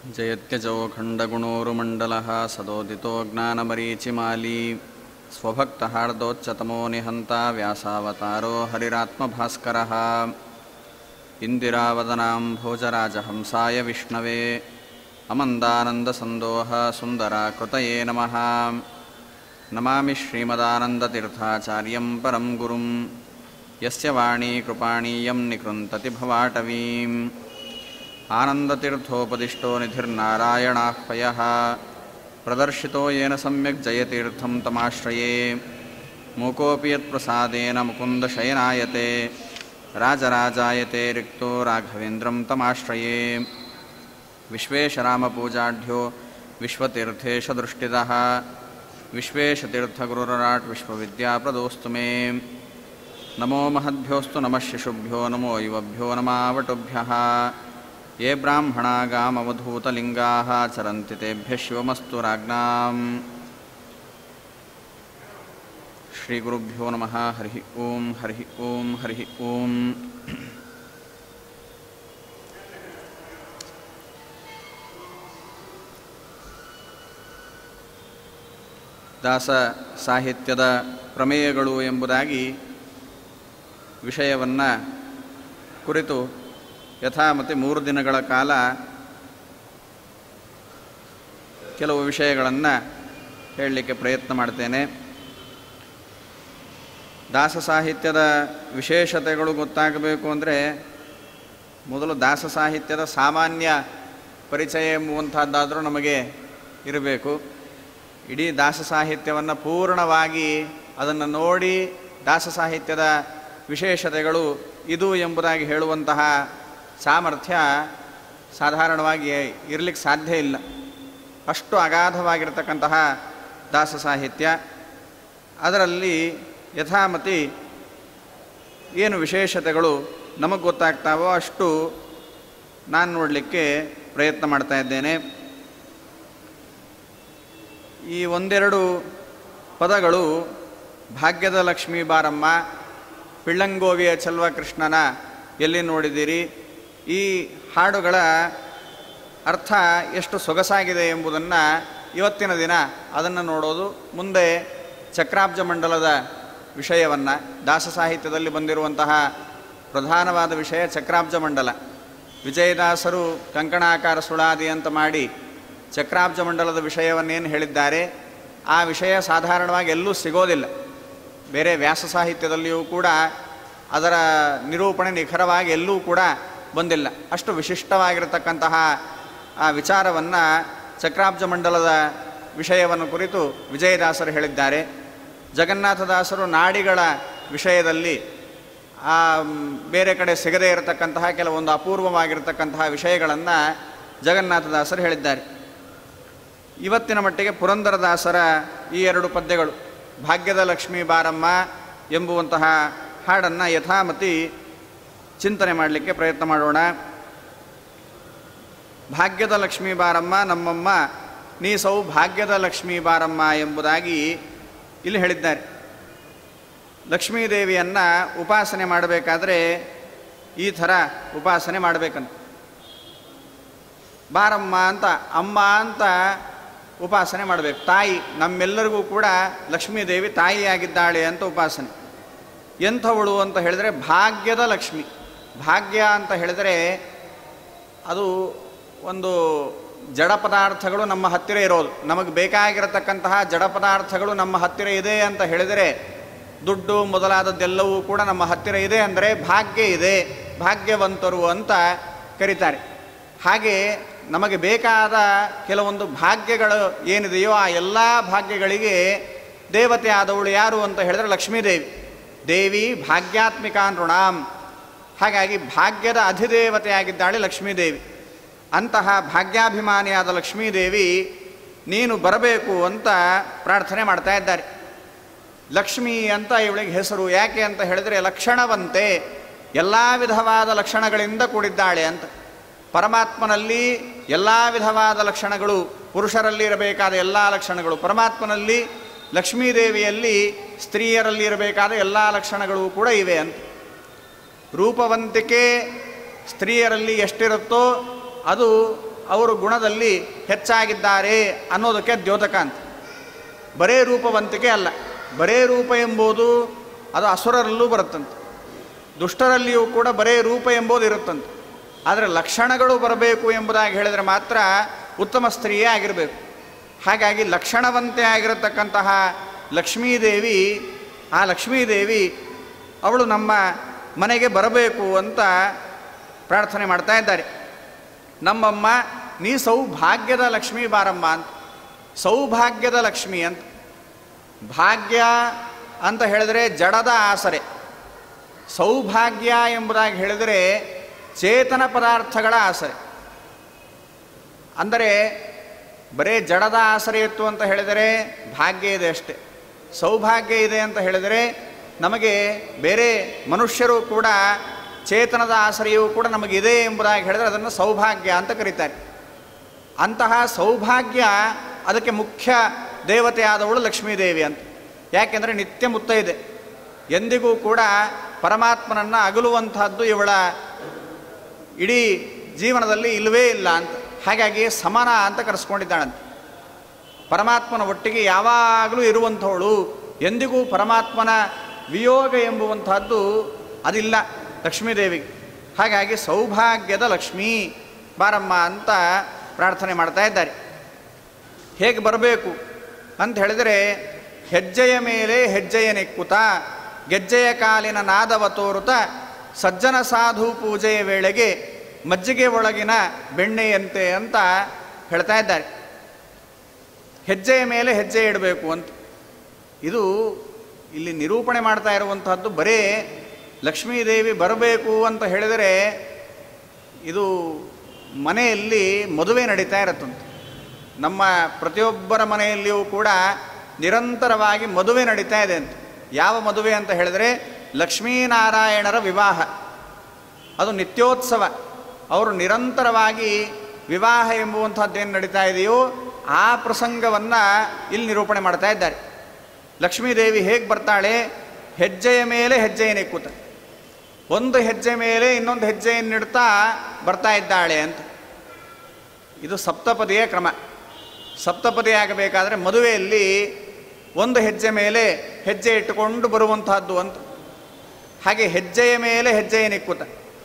जयत्यजो खण्डगुणोरुमण्डलः सदोदितो ज्ञानमरीचिमाली स्वभक्तहार्दोच्चतमो निहन्ता व्यासावतारो हरिरात्मभास्करः इन्दिरावदनां भोजराजहंसाय विष्णवे अमन्दानन्दसन्दोह सुन्दराकृतये नमः नमामि श्रीमदानन्दतीर्थाचार्यं परं गुरुं यस्य वाणी कृपाणीयं निकृन्तति भवाटवीम् आनन्दतीर्थोपदिष्टो निधिर्नारायणाह्वयः प्रदर्शितो येन सम्यक् जयतीर्थं तमाश्रये मूकोऽपि यत्प्रसादेन मुकुन्दशयनायते राजराजायते रिक्तो राघवेन्द्रं तमाश्रये विश्वेशरामपूजाढ्यो विश्वतीर्थेशदृष्टितः विश्वेशतीर्थगुरुराट् विश्वविद्याप्रदोस्तु मे नमो महद्भ्योऽस्तु नमः शिशुभ्यो नमो युवभ्यो नमावटुभ्यः ये ब्राह्मणा गामवधूतलिङ्गाः चरन्ति तेभ्यः शिवमस्तु राज्ञाम् श्रीगुरुभ्यो नमः हरिः ॐ हरिः ॐ हरिः ॐ ದಾಸ ಸಾಹಿತ್ಯದ ಪ್ರಮೇಯಗಳು ಎಂಬುದಾಗಿ ವಿಷಯವನ್ನು ಕುರಿತು ಯಥಾಮತಿ ಮೂರು ದಿನಗಳ ಕಾಲ ಕೆಲವು ವಿಷಯಗಳನ್ನು ಹೇಳಲಿಕ್ಕೆ ಪ್ರಯತ್ನ ಮಾಡ್ತೇನೆ ದಾಸ ಸಾಹಿತ್ಯದ ವಿಶೇಷತೆಗಳು ಗೊತ್ತಾಗಬೇಕು ಅಂದರೆ ಮೊದಲು ದಾಸ ಸಾಹಿತ್ಯದ ಸಾಮಾನ್ಯ ಪರಿಚಯ ಎಂಬುವಂಥದ್ದಾದರೂ ನಮಗೆ ಇರಬೇಕು ಇಡೀ ದಾಸ ಸಾಹಿತ್ಯವನ್ನು ಪೂರ್ಣವಾಗಿ ಅದನ್ನು ನೋಡಿ ದಾಸ ಸಾಹಿತ್ಯದ ವಿಶೇಷತೆಗಳು ಇದು ಎಂಬುದಾಗಿ ಹೇಳುವಂತಹ ಸಾಮರ್ಥ್ಯ ಸಾಧಾರಣವಾಗಿ ಇರಲಿಕ್ಕೆ ಸಾಧ್ಯ ಇಲ್ಲ ಅಷ್ಟು ಅಗಾಧವಾಗಿರತಕ್ಕಂತಹ ದಾಸ ಸಾಹಿತ್ಯ ಅದರಲ್ಲಿ ಯಥಾಮತಿ ಏನು ವಿಶೇಷತೆಗಳು ನಮಗೆ ಗೊತ್ತಾಗ್ತಾವೋ ಅಷ್ಟು ನಾನು ನೋಡಲಿಕ್ಕೆ ಪ್ರಯತ್ನ ಮಾಡ್ತಾ ಇದ್ದೇನೆ ಈ ಒಂದೆರಡು ಪದಗಳು ಭಾಗ್ಯದ ಲಕ್ಷ್ಮೀ ಬಾರಮ್ಮ ಪಿಳ್ಳಂಗೋವಿಯ ಚಲ್ವಕೃಷ್ಣನ ಎಲ್ಲಿ ನೋಡಿದ್ದೀರಿ ಈ ಹಾಡುಗಳ ಅರ್ಥ ಎಷ್ಟು ಸೊಗಸಾಗಿದೆ ಎಂಬುದನ್ನು ಇವತ್ತಿನ ದಿನ ಅದನ್ನು ನೋಡೋದು ಮುಂದೆ ಚಕ್ರಾಬ್ಜ ಮಂಡಲದ ವಿಷಯವನ್ನು ದಾಸ ಸಾಹಿತ್ಯದಲ್ಲಿ ಬಂದಿರುವಂತಹ ಪ್ರಧಾನವಾದ ವಿಷಯ ಚಕ್ರಾಬ್ಜ ಮಂಡಲ ವಿಜಯದಾಸರು ಕಂಕಣಾಕಾರ ಸುಳಾದಿ ಅಂತ ಮಾಡಿ ಚಕ್ರಾಬ್ಜ ಮಂಡಲದ ವಿಷಯವನ್ನೇನು ಹೇಳಿದ್ದಾರೆ ಆ ವಿಷಯ ಸಾಧಾರಣವಾಗಿ ಎಲ್ಲೂ ಸಿಗೋದಿಲ್ಲ ಬೇರೆ ವ್ಯಾಸ ಸಾಹಿತ್ಯದಲ್ಲಿಯೂ ಕೂಡ ಅದರ ನಿರೂಪಣೆ ನಿಖರವಾಗಿ ಎಲ್ಲೂ ಕೂಡ ಬಂದಿಲ್ಲ ಅಷ್ಟು ವಿಶಿಷ್ಟವಾಗಿರತಕ್ಕಂತಹ ಆ ವಿಚಾರವನ್ನು ಚಕ್ರಾಬ್ಜ ಮಂಡಲದ ವಿಷಯವನ್ನು ಕುರಿತು ವಿಜಯದಾಸರು ಹೇಳಿದ್ದಾರೆ ಜಗನ್ನಾಥದಾಸರು ನಾಡಿಗಳ ವಿಷಯದಲ್ಲಿ ಆ ಬೇರೆ ಕಡೆ ಸಿಗದೇ ಇರತಕ್ಕಂತಹ ಕೆಲವೊಂದು ಅಪೂರ್ವವಾಗಿರತಕ್ಕಂತಹ ವಿಷಯಗಳನ್ನು ಜಗನ್ನಾಥದಾಸರು ಹೇಳಿದ್ದಾರೆ ಇವತ್ತಿನ ಮಟ್ಟಿಗೆ ಪುರಂದರದಾಸರ ಈ ಎರಡು ಪದ್ಯಗಳು ಭಾಗ್ಯದ ಲಕ್ಷ್ಮೀ ಬಾರಮ್ಮ ಎಂಬುವಂತಹ ಹಾಡನ್ನು ಯಥಾಮತಿ ಚಿಂತನೆ ಮಾಡಲಿಕ್ಕೆ ಪ್ರಯತ್ನ ಮಾಡೋಣ ಭಾಗ್ಯದ ಲಕ್ಷ್ಮೀ ಬಾರಮ್ಮ ನಮ್ಮಮ್ಮ ನೀ ಸೌ ಭಾಗ್ಯದ ಲಕ್ಷ್ಮೀ ಬಾರಮ್ಮ ಎಂಬುದಾಗಿ ಇಲ್ಲಿ ಹೇಳಿದ್ದಾರೆ ಲಕ್ಷ್ಮೀದೇವಿಯನ್ನು ಉಪಾಸನೆ ಮಾಡಬೇಕಾದ್ರೆ ಈ ಥರ ಉಪಾಸನೆ ಮಾಡಬೇಕಂತ ಬಾರಮ್ಮ ಅಂತ ಅಮ್ಮ ಅಂತ ಉಪಾಸನೆ ಮಾಡಬೇಕು ತಾಯಿ ನಮ್ಮೆಲ್ಲರಿಗೂ ಕೂಡ ಲಕ್ಷ್ಮೀದೇವಿ ತಾಯಿಯಾಗಿದ್ದಾಳೆ ಅಂತ ಉಪಾಸನೆ ಎಂಥವಳು ಅಂತ ಹೇಳಿದರೆ ಭಾಗ್ಯದ ಲಕ್ಷ್ಮಿ ಭಾಗ್ಯ ಅಂತ ಹೇಳಿದರೆ ಅದು ಒಂದು ಜಡ ಪದಾರ್ಥಗಳು ನಮ್ಮ ಹತ್ತಿರ ಇರೋದು ನಮಗೆ ಬೇಕಾಗಿರತಕ್ಕಂತಹ ಜಡ ಪದಾರ್ಥಗಳು ನಮ್ಮ ಹತ್ತಿರ ಇದೆ ಅಂತ ಹೇಳಿದರೆ ದುಡ್ಡು ಮೊದಲಾದದ್ದೆಲ್ಲವೂ ಕೂಡ ನಮ್ಮ ಹತ್ತಿರ ಇದೆ ಅಂದರೆ ಭಾಗ್ಯ ಇದೆ ಭಾಗ್ಯವಂತರು ಅಂತ ಕರೀತಾರೆ ಹಾಗೆ ನಮಗೆ ಬೇಕಾದ ಕೆಲವೊಂದು ಭಾಗ್ಯಗಳು ಏನಿದೆಯೋ ಆ ಎಲ್ಲ ಭಾಗ್ಯಗಳಿಗೆ ದೇವತೆ ಆದವಳು ಯಾರು ಅಂತ ಹೇಳಿದ್ರೆ ಲಕ್ಷ್ಮೀದೇವಿ ದೇವಿ ಭಾಗ್ಯಾತ್ಮಿಕ ನೃಣಾಂ ಹಾಗಾಗಿ ಭಾಗ್ಯದ ಅಧಿದೇವತೆಯಾಗಿದ್ದಾಳೆ ಲಕ್ಷ್ಮೀದೇವಿ ಅಂತಹ ಭಾಗ್ಯಾಭಿಮಾನಿಯಾದ ಲಕ್ಷ್ಮೀದೇವಿ ನೀನು ಬರಬೇಕು ಅಂತ ಪ್ರಾರ್ಥನೆ ಮಾಡ್ತಾ ಇದ್ದಾರೆ ಲಕ್ಷ್ಮಿ ಅಂತ ಇವಳಿಗೆ ಹೆಸರು ಯಾಕೆ ಅಂತ ಹೇಳಿದರೆ ಲಕ್ಷಣವಂತೆ ಎಲ್ಲ ವಿಧವಾದ ಲಕ್ಷಣಗಳಿಂದ ಕೂಡಿದ್ದಾಳೆ ಅಂತ ಪರಮಾತ್ಮನಲ್ಲಿ ಎಲ್ಲ ವಿಧವಾದ ಲಕ್ಷಣಗಳು ಪುರುಷರಲ್ಲಿ ಇರಬೇಕಾದ ಎಲ್ಲ ಲಕ್ಷಣಗಳು ಪರಮಾತ್ಮನಲ್ಲಿ ಲಕ್ಷ್ಮೀದೇವಿಯಲ್ಲಿ ಸ್ತ್ರೀಯರಲ್ಲಿ ಇರಬೇಕಾದ ಎಲ್ಲ ಲಕ್ಷಣಗಳು ಕೂಡ ಇವೆ ಅಂತ ರೂಪವಂತಿಕೆ ಸ್ತ್ರೀಯರಲ್ಲಿ ಎಷ್ಟಿರುತ್ತೋ ಅದು ಅವರು ಗುಣದಲ್ಲಿ ಹೆಚ್ಚಾಗಿದ್ದಾರೆ ಅನ್ನೋದಕ್ಕೆ ದ್ಯೋತಕ ಅಂತ ಬರೇ ರೂಪವಂತಿಕೆ ಅಲ್ಲ ಬರೇ ರೂಪ ಎಂಬುದು ಅದು ಅಸುರರಲ್ಲೂ ಬರುತ್ತಂತೆ ದುಷ್ಟರಲ್ಲಿಯೂ ಕೂಡ ಬರೇ ರೂಪ ಎಂಬುದು ಇರುತ್ತಂತೆ ಆದರೆ ಲಕ್ಷಣಗಳು ಬರಬೇಕು ಎಂಬುದಾಗಿ ಹೇಳಿದರೆ ಮಾತ್ರ ಉತ್ತಮ ಸ್ತ್ರೀಯೇ ಆಗಿರಬೇಕು ಹಾಗಾಗಿ ಲಕ್ಷಣವಂತೆ ಆಗಿರತಕ್ಕಂತಹ ಲಕ್ಷ್ಮೀದೇವಿ ಆ ಲಕ್ಷ್ಮೀದೇವಿ ಅವಳು ನಮ್ಮ ಮನೆಗೆ ಬರಬೇಕು ಅಂತ ಪ್ರಾರ್ಥನೆ ಮಾಡ್ತಾ ಇದ್ದಾರೆ ನಮ್ಮಮ್ಮ ನೀ ಸೌಭಾಗ್ಯದ ಲಕ್ಷ್ಮೀ ಬಾರಮ್ಮ ಅಂತ ಸೌಭಾಗ್ಯದ ಲಕ್ಷ್ಮಿ ಅಂತ ಭಾಗ್ಯ ಅಂತ ಹೇಳಿದರೆ ಜಡದ ಆಸರೆ ಸೌಭಾಗ್ಯ ಎಂಬುದಾಗಿ ಹೇಳಿದರೆ ಚೇತನ ಪದಾರ್ಥಗಳ ಆಸರೆ ಅಂದರೆ ಬರೇ ಜಡದ ಆಸರೆ ಇತ್ತು ಅಂತ ಹೇಳಿದರೆ ಭಾಗ್ಯ ಇದೆ ಅಷ್ಟೆ ಸೌಭಾಗ್ಯ ಇದೆ ಅಂತ ಹೇಳಿದರೆ ನಮಗೆ ಬೇರೆ ಮನುಷ್ಯರು ಕೂಡ ಚೇತನದ ಆಸರೆಯೂ ಕೂಡ ನಮಗಿದೆ ಎಂಬುದಾಗಿ ಹೇಳಿದರೆ ಅದನ್ನು ಸೌಭಾಗ್ಯ ಅಂತ ಕರೀತಾರೆ ಅಂತಹ ಸೌಭಾಗ್ಯ ಅದಕ್ಕೆ ಮುಖ್ಯ ದೇವತೆಯಾದವಳು ಲಕ್ಷ್ಮೀದೇವಿ ಅಂತ ಯಾಕೆಂದರೆ ನಿತ್ಯ ಮುತ್ತೈದೆ ಎಂದಿಗೂ ಕೂಡ ಪರಮಾತ್ಮನನ್ನು ಅಗಲುವಂತಹದ್ದು ಇವಳ ಇಡೀ ಜೀವನದಲ್ಲಿ ಇಲ್ಲವೇ ಇಲ್ಲ ಅಂತ ಹಾಗಾಗಿ ಸಮನ ಅಂತ ಕರೆಸ್ಕೊಂಡಿದ್ದಾಳಂತೆ ಪರಮಾತ್ಮನ ಒಟ್ಟಿಗೆ ಯಾವಾಗಲೂ ಇರುವಂಥವಳು ಎಂದಿಗೂ ಪರಮಾತ್ಮನ ವಿಯೋಗ ಎಂಬುವಂತಹದ್ದು ಅದಿಲ್ಲ ಲಕ್ಷ್ಮೀದೇವಿಗೆ ಹಾಗಾಗಿ ಸೌಭಾಗ್ಯದ ಲಕ್ಷ್ಮೀ ಬಾರಮ್ಮ ಅಂತ ಪ್ರಾರ್ಥನೆ ಮಾಡ್ತಾ ಇದ್ದಾರೆ ಹೇಗೆ ಬರಬೇಕು ಅಂತ ಹೇಳಿದರೆ ಹೆಜ್ಜೆಯ ಮೇಲೆ ಹೆಜ್ಜೆಯ ನೆಕ್ಕುತ ಗೆಜ್ಜೆಯ ಕಾಲಿನ ನಾದವ ತೋರುತ ಸಜ್ಜನ ಸಾಧು ಪೂಜೆಯ ವೇಳೆಗೆ ಮಜ್ಜಿಗೆ ಒಳಗಿನ ಬೆಣ್ಣೆಯಂತೆ ಅಂತ ಹೇಳ್ತಾ ಇದ್ದಾರೆ ಹೆಜ್ಜೆಯ ಮೇಲೆ ಹೆಜ್ಜೆ ಇಡಬೇಕು ಅಂತ ಇದು ಇಲ್ಲಿ ನಿರೂಪಣೆ ಮಾಡ್ತಾ ಇರುವಂತಹದ್ದು ಬರೇ ಲಕ್ಷ್ಮೀದೇವಿ ಬರಬೇಕು ಅಂತ ಹೇಳಿದರೆ ಇದು ಮನೆಯಲ್ಲಿ ಮದುವೆ ನಡೀತಾ ಇರತ್ತಂತೆ ನಮ್ಮ ಪ್ರತಿಯೊಬ್ಬರ ಮನೆಯಲ್ಲಿಯೂ ಕೂಡ ನಿರಂತರವಾಗಿ ಮದುವೆ ನಡೀತಾ ಇದೆ ಅಂತ ಯಾವ ಮದುವೆ ಅಂತ ಹೇಳಿದರೆ ಲಕ್ಷ್ಮೀನಾರಾಯಣರ ವಿವಾಹ ಅದು ನಿತ್ಯೋತ್ಸವ ಅವರು ನಿರಂತರವಾಗಿ ವಿವಾಹ ಎಂಬುವಂಥದ್ದೇನು ನಡೀತಾ ಇದೆಯೋ ಆ ಪ್ರಸಂಗವನ್ನು ಇಲ್ಲಿ ನಿರೂಪಣೆ ಮಾಡ್ತಾ ಇದ್ದಾರೆ ಲಕ್ಷ್ಮೀದೇವಿ ಹೇಗೆ ಬರ್ತಾಳೆ ಹೆಜ್ಜೆಯ ಮೇಲೆ ಹೆಜ್ಜೆಯ ಕೂತ ಒಂದು ಹೆಜ್ಜೆ ಮೇಲೆ ಇನ್ನೊಂದು ಹೆಜ್ಜೆಯನ್ನಿಡ್ತಾ ಬರ್ತಾ ಇದ್ದಾಳೆ ಅಂತ ಇದು ಸಪ್ತಪದಿಯ ಕ್ರಮ ಸಪ್ತಪದಿ ಆಗಬೇಕಾದ್ರೆ ಮದುವೆಯಲ್ಲಿ ಒಂದು ಹೆಜ್ಜೆ ಮೇಲೆ ಹೆಜ್ಜೆ ಇಟ್ಟುಕೊಂಡು ಬರುವಂತಹದ್ದು ಅಂತ ಹಾಗೆ ಹೆಜ್ಜೆಯ ಮೇಲೆ ಹೆಜ್ಜೆಯ ನಿಕ್ಕುತ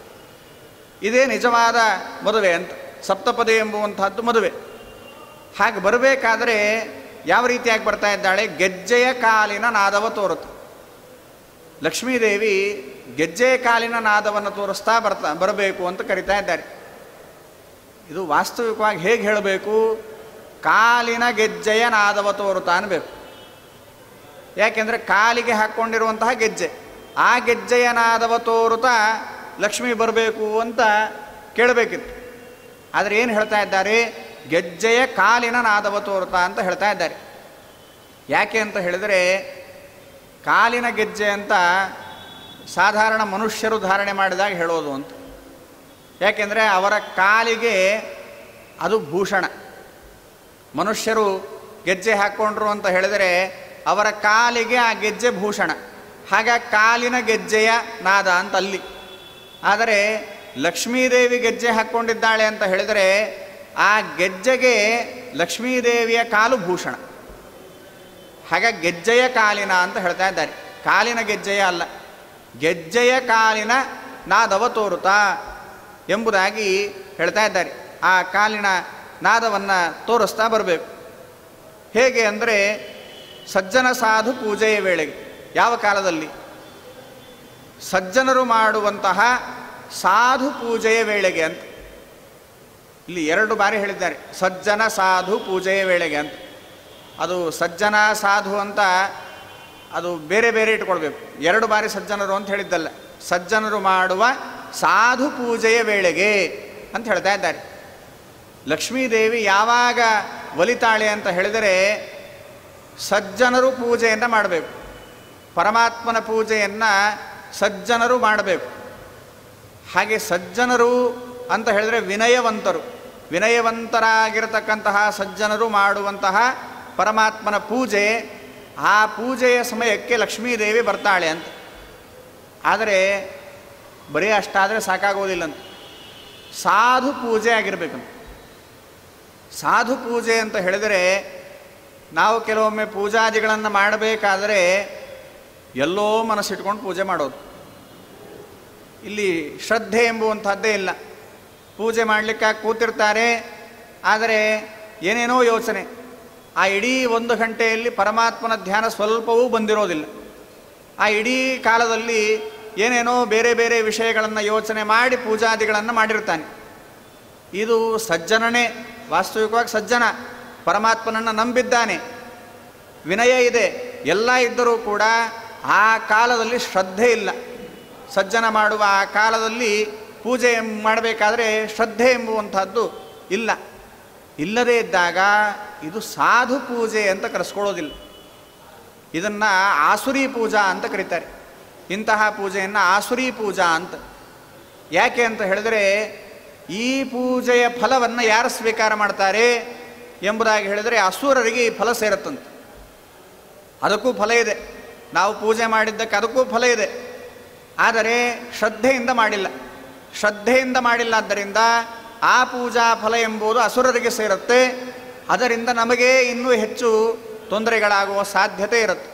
ಇದೇ ನಿಜವಾದ ಮದುವೆ ಅಂತ ಸಪ್ತಪದಿ ಎಂಬುವಂತಹದ್ದು ಮದುವೆ ಹಾಗೆ ಬರಬೇಕಾದರೆ ಯಾವ ರೀತಿಯಾಗಿ ಬರ್ತಾ ಇದ್ದಾಳೆ ಗೆಜ್ಜೆಯ ಕಾಲಿನ ನಾದವ ತೋರುತ್ತೆ ಲಕ್ಷ್ಮೀದೇವಿ ಗೆಜ್ಜೆಯ ಕಾಲಿನ ನಾದವನ್ನು ತೋರಿಸ್ತಾ ಬರ್ತಾ ಬರಬೇಕು ಅಂತ ಕರಿತಾ ಇದ್ದಾರೆ ಇದು ವಾಸ್ತವಿಕವಾಗಿ ಹೇಗೆ ಹೇಳಬೇಕು ಕಾಲಿನ ಗೆಜ್ಜೆಯ ನಾದವ ತೋರುತ್ತಾ ಅನ್ಬೇಕು ಯಾಕೆಂದರೆ ಕಾಲಿಗೆ ಹಾಕ್ಕೊಂಡಿರುವಂತಹ ಗೆಜ್ಜೆ ಆ ಗೆಜ್ಜೆಯ ನಾದವ ತೋರುತ್ತಾ ಲಕ್ಷ್ಮಿ ಬರಬೇಕು ಅಂತ ಕೇಳಬೇಕಿತ್ತು ಆದರೆ ಏನು ಹೇಳ್ತಾ ಇದ್ದಾರೆ ಗೆಜ್ಜೆಯ ಕಾಲಿನ ನಾದವ ತೋರುತ್ತಾ ಅಂತ ಹೇಳ್ತಾ ಇದ್ದಾರೆ ಯಾಕೆ ಅಂತ ಹೇಳಿದರೆ ಕಾಲಿನ ಗೆಜ್ಜೆ ಅಂತ ಸಾಧಾರಣ ಮನುಷ್ಯರು ಧಾರಣೆ ಮಾಡಿದಾಗ ಹೇಳೋದು ಅಂತ ಯಾಕೆಂದರೆ ಅವರ ಕಾಲಿಗೆ ಅದು ಭೂಷಣ ಮನುಷ್ಯರು ಗೆಜ್ಜೆ ಹಾಕ್ಕೊಂಡ್ರು ಅಂತ ಹೇಳಿದರೆ ಅವರ ಕಾಲಿಗೆ ಆ ಗೆಜ್ಜೆ ಭೂಷಣ ಹಾಗಾಗಿ ಕಾಲಿನ ಗೆಜ್ಜೆಯ ನಾದ ಅಂತ ಅಲ್ಲಿ ಆದರೆ ಲಕ್ಷ್ಮೀದೇವಿ ಗೆಜ್ಜೆ ಹಾಕ್ಕೊಂಡಿದ್ದಾಳೆ ಅಂತ ಹೇಳಿದರೆ ಆ ಗೆಜ್ಜೆಗೆ ಲಕ್ಷ್ಮೀದೇವಿಯ ಕಾಲು ಭೂಷಣ ಹಾಗಾಗಿ ಗೆಜ್ಜೆಯ ಕಾಲಿನ ಅಂತ ಹೇಳ್ತಾ ಇದ್ದಾರೆ ಕಾಲಿನ ಗೆಜ್ಜೆಯ ಅಲ್ಲ ಗೆಜ್ಜೆಯ ಕಾಲಿನ ನಾದವ ತೋರುತ್ತಾ ಎಂಬುದಾಗಿ ಹೇಳ್ತಾ ಇದ್ದಾರೆ ಆ ಕಾಲಿನ ನಾದವನ್ನು ತೋರಿಸ್ತಾ ಬರಬೇಕು ಹೇಗೆ ಅಂದರೆ ಸಜ್ಜನ ಸಾಧು ಪೂಜೆಯ ವೇಳೆಗೆ ಯಾವ ಕಾಲದಲ್ಲಿ ಸಜ್ಜನರು ಮಾಡುವಂತಹ ಸಾಧು ಪೂಜೆಯ ವೇಳೆಗೆ ಅಂತ ಇಲ್ಲಿ ಎರಡು ಬಾರಿ ಹೇಳಿದ್ದಾರೆ ಸಜ್ಜನ ಸಾಧು ಪೂಜೆಯ ವೇಳೆಗೆ ಅಂತ ಅದು ಸಜ್ಜನ ಸಾಧು ಅಂತ ಅದು ಬೇರೆ ಬೇರೆ ಇಟ್ಕೊಳ್ಬೇಕು ಎರಡು ಬಾರಿ ಸಜ್ಜನರು ಅಂತ ಹೇಳಿದ್ದಲ್ಲ ಸಜ್ಜನರು ಮಾಡುವ ಸಾಧು ಪೂಜೆಯ ವೇಳೆಗೆ ಅಂತ ಹೇಳ್ತಾ ಇದ್ದಾರೆ ಲಕ್ಷ್ಮೀದೇವಿ ಯಾವಾಗ ಒಲಿತಾಳೆ ಅಂತ ಹೇಳಿದರೆ ಸಜ್ಜನರು ಪೂಜೆಯನ್ನು ಮಾಡಬೇಕು ಪರಮಾತ್ಮನ ಪೂಜೆಯನ್ನು ಸಜ್ಜನರು ಮಾಡಬೇಕು ಹಾಗೆ ಸಜ್ಜನರು ಅಂತ ಹೇಳಿದರೆ ವಿನಯವಂತರು ವಿನಯವಂತರಾಗಿರತಕ್ಕಂತಹ ಸಜ್ಜನರು ಮಾಡುವಂತಹ ಪರಮಾತ್ಮನ ಪೂಜೆ ಆ ಪೂಜೆಯ ಸಮಯಕ್ಕೆ ಲಕ್ಷ್ಮೀದೇವಿ ಬರ್ತಾಳೆ ಅಂತ ಆದರೆ ಬರೀ ಅಷ್ಟಾದರೆ ಸಾಕಾಗೋದಿಲ್ಲಂತ ಸಾಧು ಪೂಜೆ ಆಗಿರಬೇಕಂತ ಸಾಧು ಪೂಜೆ ಅಂತ ಹೇಳಿದರೆ ನಾವು ಕೆಲವೊಮ್ಮೆ ಪೂಜಾದಿಗಳನ್ನು ಮಾಡಬೇಕಾದರೆ ಎಲ್ಲೋ ಮನಸ್ಸಿಟ್ಕೊಂಡು ಪೂಜೆ ಮಾಡೋದು ಇಲ್ಲಿ ಶ್ರದ್ಧೆ ಎಂಬುವಂಥದ್ದೇ ಇಲ್ಲ ಪೂಜೆ ಮಾಡಲಿಕ್ಕಾಗಿ ಕೂತಿರ್ತಾರೆ ಆದರೆ ಏನೇನೋ ಯೋಚನೆ ಆ ಇಡೀ ಒಂದು ಗಂಟೆಯಲ್ಲಿ ಪರಮಾತ್ಮನ ಧ್ಯಾನ ಸ್ವಲ್ಪವೂ ಬಂದಿರೋದಿಲ್ಲ ಆ ಇಡೀ ಕಾಲದಲ್ಲಿ ಏನೇನೋ ಬೇರೆ ಬೇರೆ ವಿಷಯಗಳನ್ನು ಯೋಚನೆ ಮಾಡಿ ಪೂಜಾದಿಗಳನ್ನು ಮಾಡಿರ್ತಾನೆ ಇದು ಸಜ್ಜನನೇ ವಾಸ್ತವಿಕವಾಗಿ ಸಜ್ಜನ ಪರಮಾತ್ಮನನ್ನು ನಂಬಿದ್ದಾನೆ ವಿನಯ ಇದೆ ಎಲ್ಲ ಇದ್ದರೂ ಕೂಡ ಆ ಕಾಲದಲ್ಲಿ ಶ್ರದ್ಧೆ ಇಲ್ಲ ಸಜ್ಜನ ಮಾಡುವ ಆ ಕಾಲದಲ್ಲಿ ಪೂಜೆ ಮಾಡಬೇಕಾದ್ರೆ ಶ್ರದ್ಧೆ ಎಂಬುವಂಥದ್ದು ಇಲ್ಲ ಇಲ್ಲದೇ ಇದ್ದಾಗ ಇದು ಸಾಧು ಪೂಜೆ ಅಂತ ಕರೆಸ್ಕೊಳ್ಳೋದಿಲ್ಲ ಇದನ್ನು ಆಸುರಿ ಪೂಜಾ ಅಂತ ಕರೀತಾರೆ ಇಂತಹ ಪೂಜೆಯನ್ನು ಆಸುರಿ ಪೂಜಾ ಅಂತ ಯಾಕೆ ಅಂತ ಹೇಳಿದರೆ ಈ ಪೂಜೆಯ ಫಲವನ್ನು ಯಾರು ಸ್ವೀಕಾರ ಮಾಡ್ತಾರೆ ಎಂಬುದಾಗಿ ಹೇಳಿದರೆ ಅಸುರರಿಗೆ ಈ ಫಲ ಸೇರುತ್ತಂತೆ ಅದಕ್ಕೂ ಫಲ ಇದೆ ನಾವು ಪೂಜೆ ಮಾಡಿದ್ದಕ್ಕೆ ಅದಕ್ಕೂ ಫಲ ಇದೆ ಆದರೆ ಶ್ರದ್ಧೆಯಿಂದ ಮಾಡಿಲ್ಲ ಶ್ರದ್ಧೆಯಿಂದ ಮಾಡಿಲ್ಲ ಆದ್ದರಿಂದ ಆ ಪೂಜಾ ಫಲ ಎಂಬುದು ಅಸುರರಿಗೆ ಸೇರುತ್ತೆ ಅದರಿಂದ ನಮಗೆ ಇನ್ನೂ ಹೆಚ್ಚು ತೊಂದರೆಗಳಾಗುವ ಸಾಧ್ಯತೆ ಇರುತ್ತೆ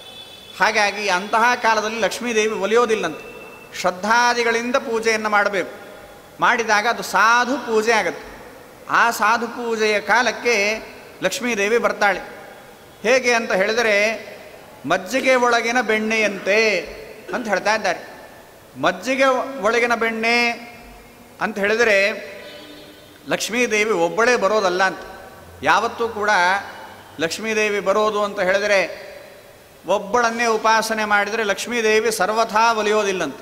ಹಾಗಾಗಿ ಅಂತಹ ಕಾಲದಲ್ಲಿ ಲಕ್ಷ್ಮೀದೇವಿ ಒಲಿಯೋದಿಲ್ಲಂತೆ ಶ್ರದ್ಧಾದಿಗಳಿಂದ ಪೂಜೆಯನ್ನು ಮಾಡಬೇಕು ಮಾಡಿದಾಗ ಅದು ಸಾಧು ಪೂಜೆ ಆಗುತ್ತೆ ಆ ಸಾಧು ಪೂಜೆಯ ಕಾಲಕ್ಕೆ ಲಕ್ಷ್ಮೀದೇವಿ ಬರ್ತಾಳೆ ಹೇಗೆ ಅಂತ ಹೇಳಿದರೆ ಮಜ್ಜಿಗೆ ಒಳಗಿನ ಬೆಣ್ಣೆಯಂತೆ ಅಂತ ಹೇಳ್ತಾ ಇದ್ದಾರೆ ಮಜ್ಜಿಗೆ ಒಳಗಿನ ಬೆಣ್ಣೆ ಅಂತ ಹೇಳಿದರೆ ಲಕ್ಷ್ಮೀದೇವಿ ಒಬ್ಬಳೇ ಬರೋದಲ್ಲ ಅಂತ ಯಾವತ್ತೂ ಕೂಡ ಲಕ್ಷ್ಮೀದೇವಿ ಬರೋದು ಅಂತ ಹೇಳಿದರೆ ಒಬ್ಬಳನ್ನೇ ಉಪಾಸನೆ ಮಾಡಿದರೆ ಲಕ್ಷ್ಮೀದೇವಿ ಸರ್ವಥಾ ಒಲಿಯೋದಿಲ್ಲಂತ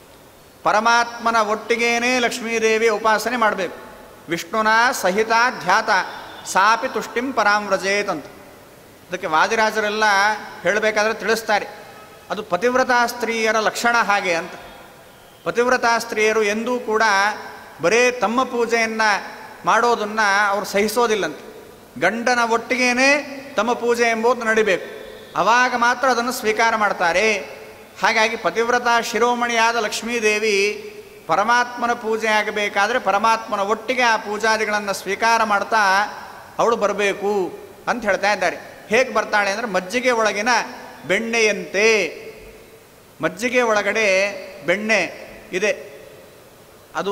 ಪರಮಾತ್ಮನ ಒಟ್ಟಿಗೇನೇ ಲಕ್ಷ್ಮೀದೇವಿ ಉಪಾಸನೆ ಮಾಡಬೇಕು ವಿಷ್ಣುನ ಸಹಿತ ಧ್ಯಾತ ಸಾಪಿ ತುಷ್ಟಿಂ ಪರಾಮ್ರಜೇತ್ ಅಂತ ಅದಕ್ಕೆ ವಾದಿರಾಜರೆಲ್ಲ ಹೇಳಬೇಕಾದ್ರೆ ತಿಳಿಸ್ತಾರೆ ಅದು ಪತಿವ್ರತಾ ಸ್ತ್ರೀಯರ ಲಕ್ಷಣ ಹಾಗೆ ಅಂತ ಪತಿವ್ರತಾ ಸ್ತ್ರೀಯರು ಎಂದೂ ಕೂಡ ಬರೇ ತಮ್ಮ ಪೂಜೆಯನ್ನು ಮಾಡೋದನ್ನು ಅವರು ಸಹಿಸೋದಿಲ್ಲಂತೆ ಗಂಡನ ಒಟ್ಟಿಗೇನೆ ತಮ್ಮ ಪೂಜೆ ಎಂಬುದು ನಡಿಬೇಕು ಆವಾಗ ಮಾತ್ರ ಅದನ್ನು ಸ್ವೀಕಾರ ಮಾಡ್ತಾರೆ ಹಾಗಾಗಿ ಪತಿವ್ರತ ಶಿರೋಮಣಿಯಾದ ಲಕ್ಷ್ಮೀದೇವಿ ಪರಮಾತ್ಮನ ಪೂಜೆ ಆಗಬೇಕಾದ್ರೆ ಪರಮಾತ್ಮನ ಒಟ್ಟಿಗೆ ಆ ಪೂಜಾದಿಗಳನ್ನು ಸ್ವೀಕಾರ ಮಾಡ್ತಾ ಅವಳು ಬರಬೇಕು ಅಂತ ಹೇಳ್ತಾ ಇದ್ದಾರೆ ಹೇಗೆ ಬರ್ತಾಳೆ ಅಂದರೆ ಮಜ್ಜಿಗೆ ಒಳಗಿನ ಬೆಣ್ಣೆಯಂತೆ ಮಜ್ಜಿಗೆ ಒಳಗಡೆ ಬೆಣ್ಣೆ ಇದೆ ಅದು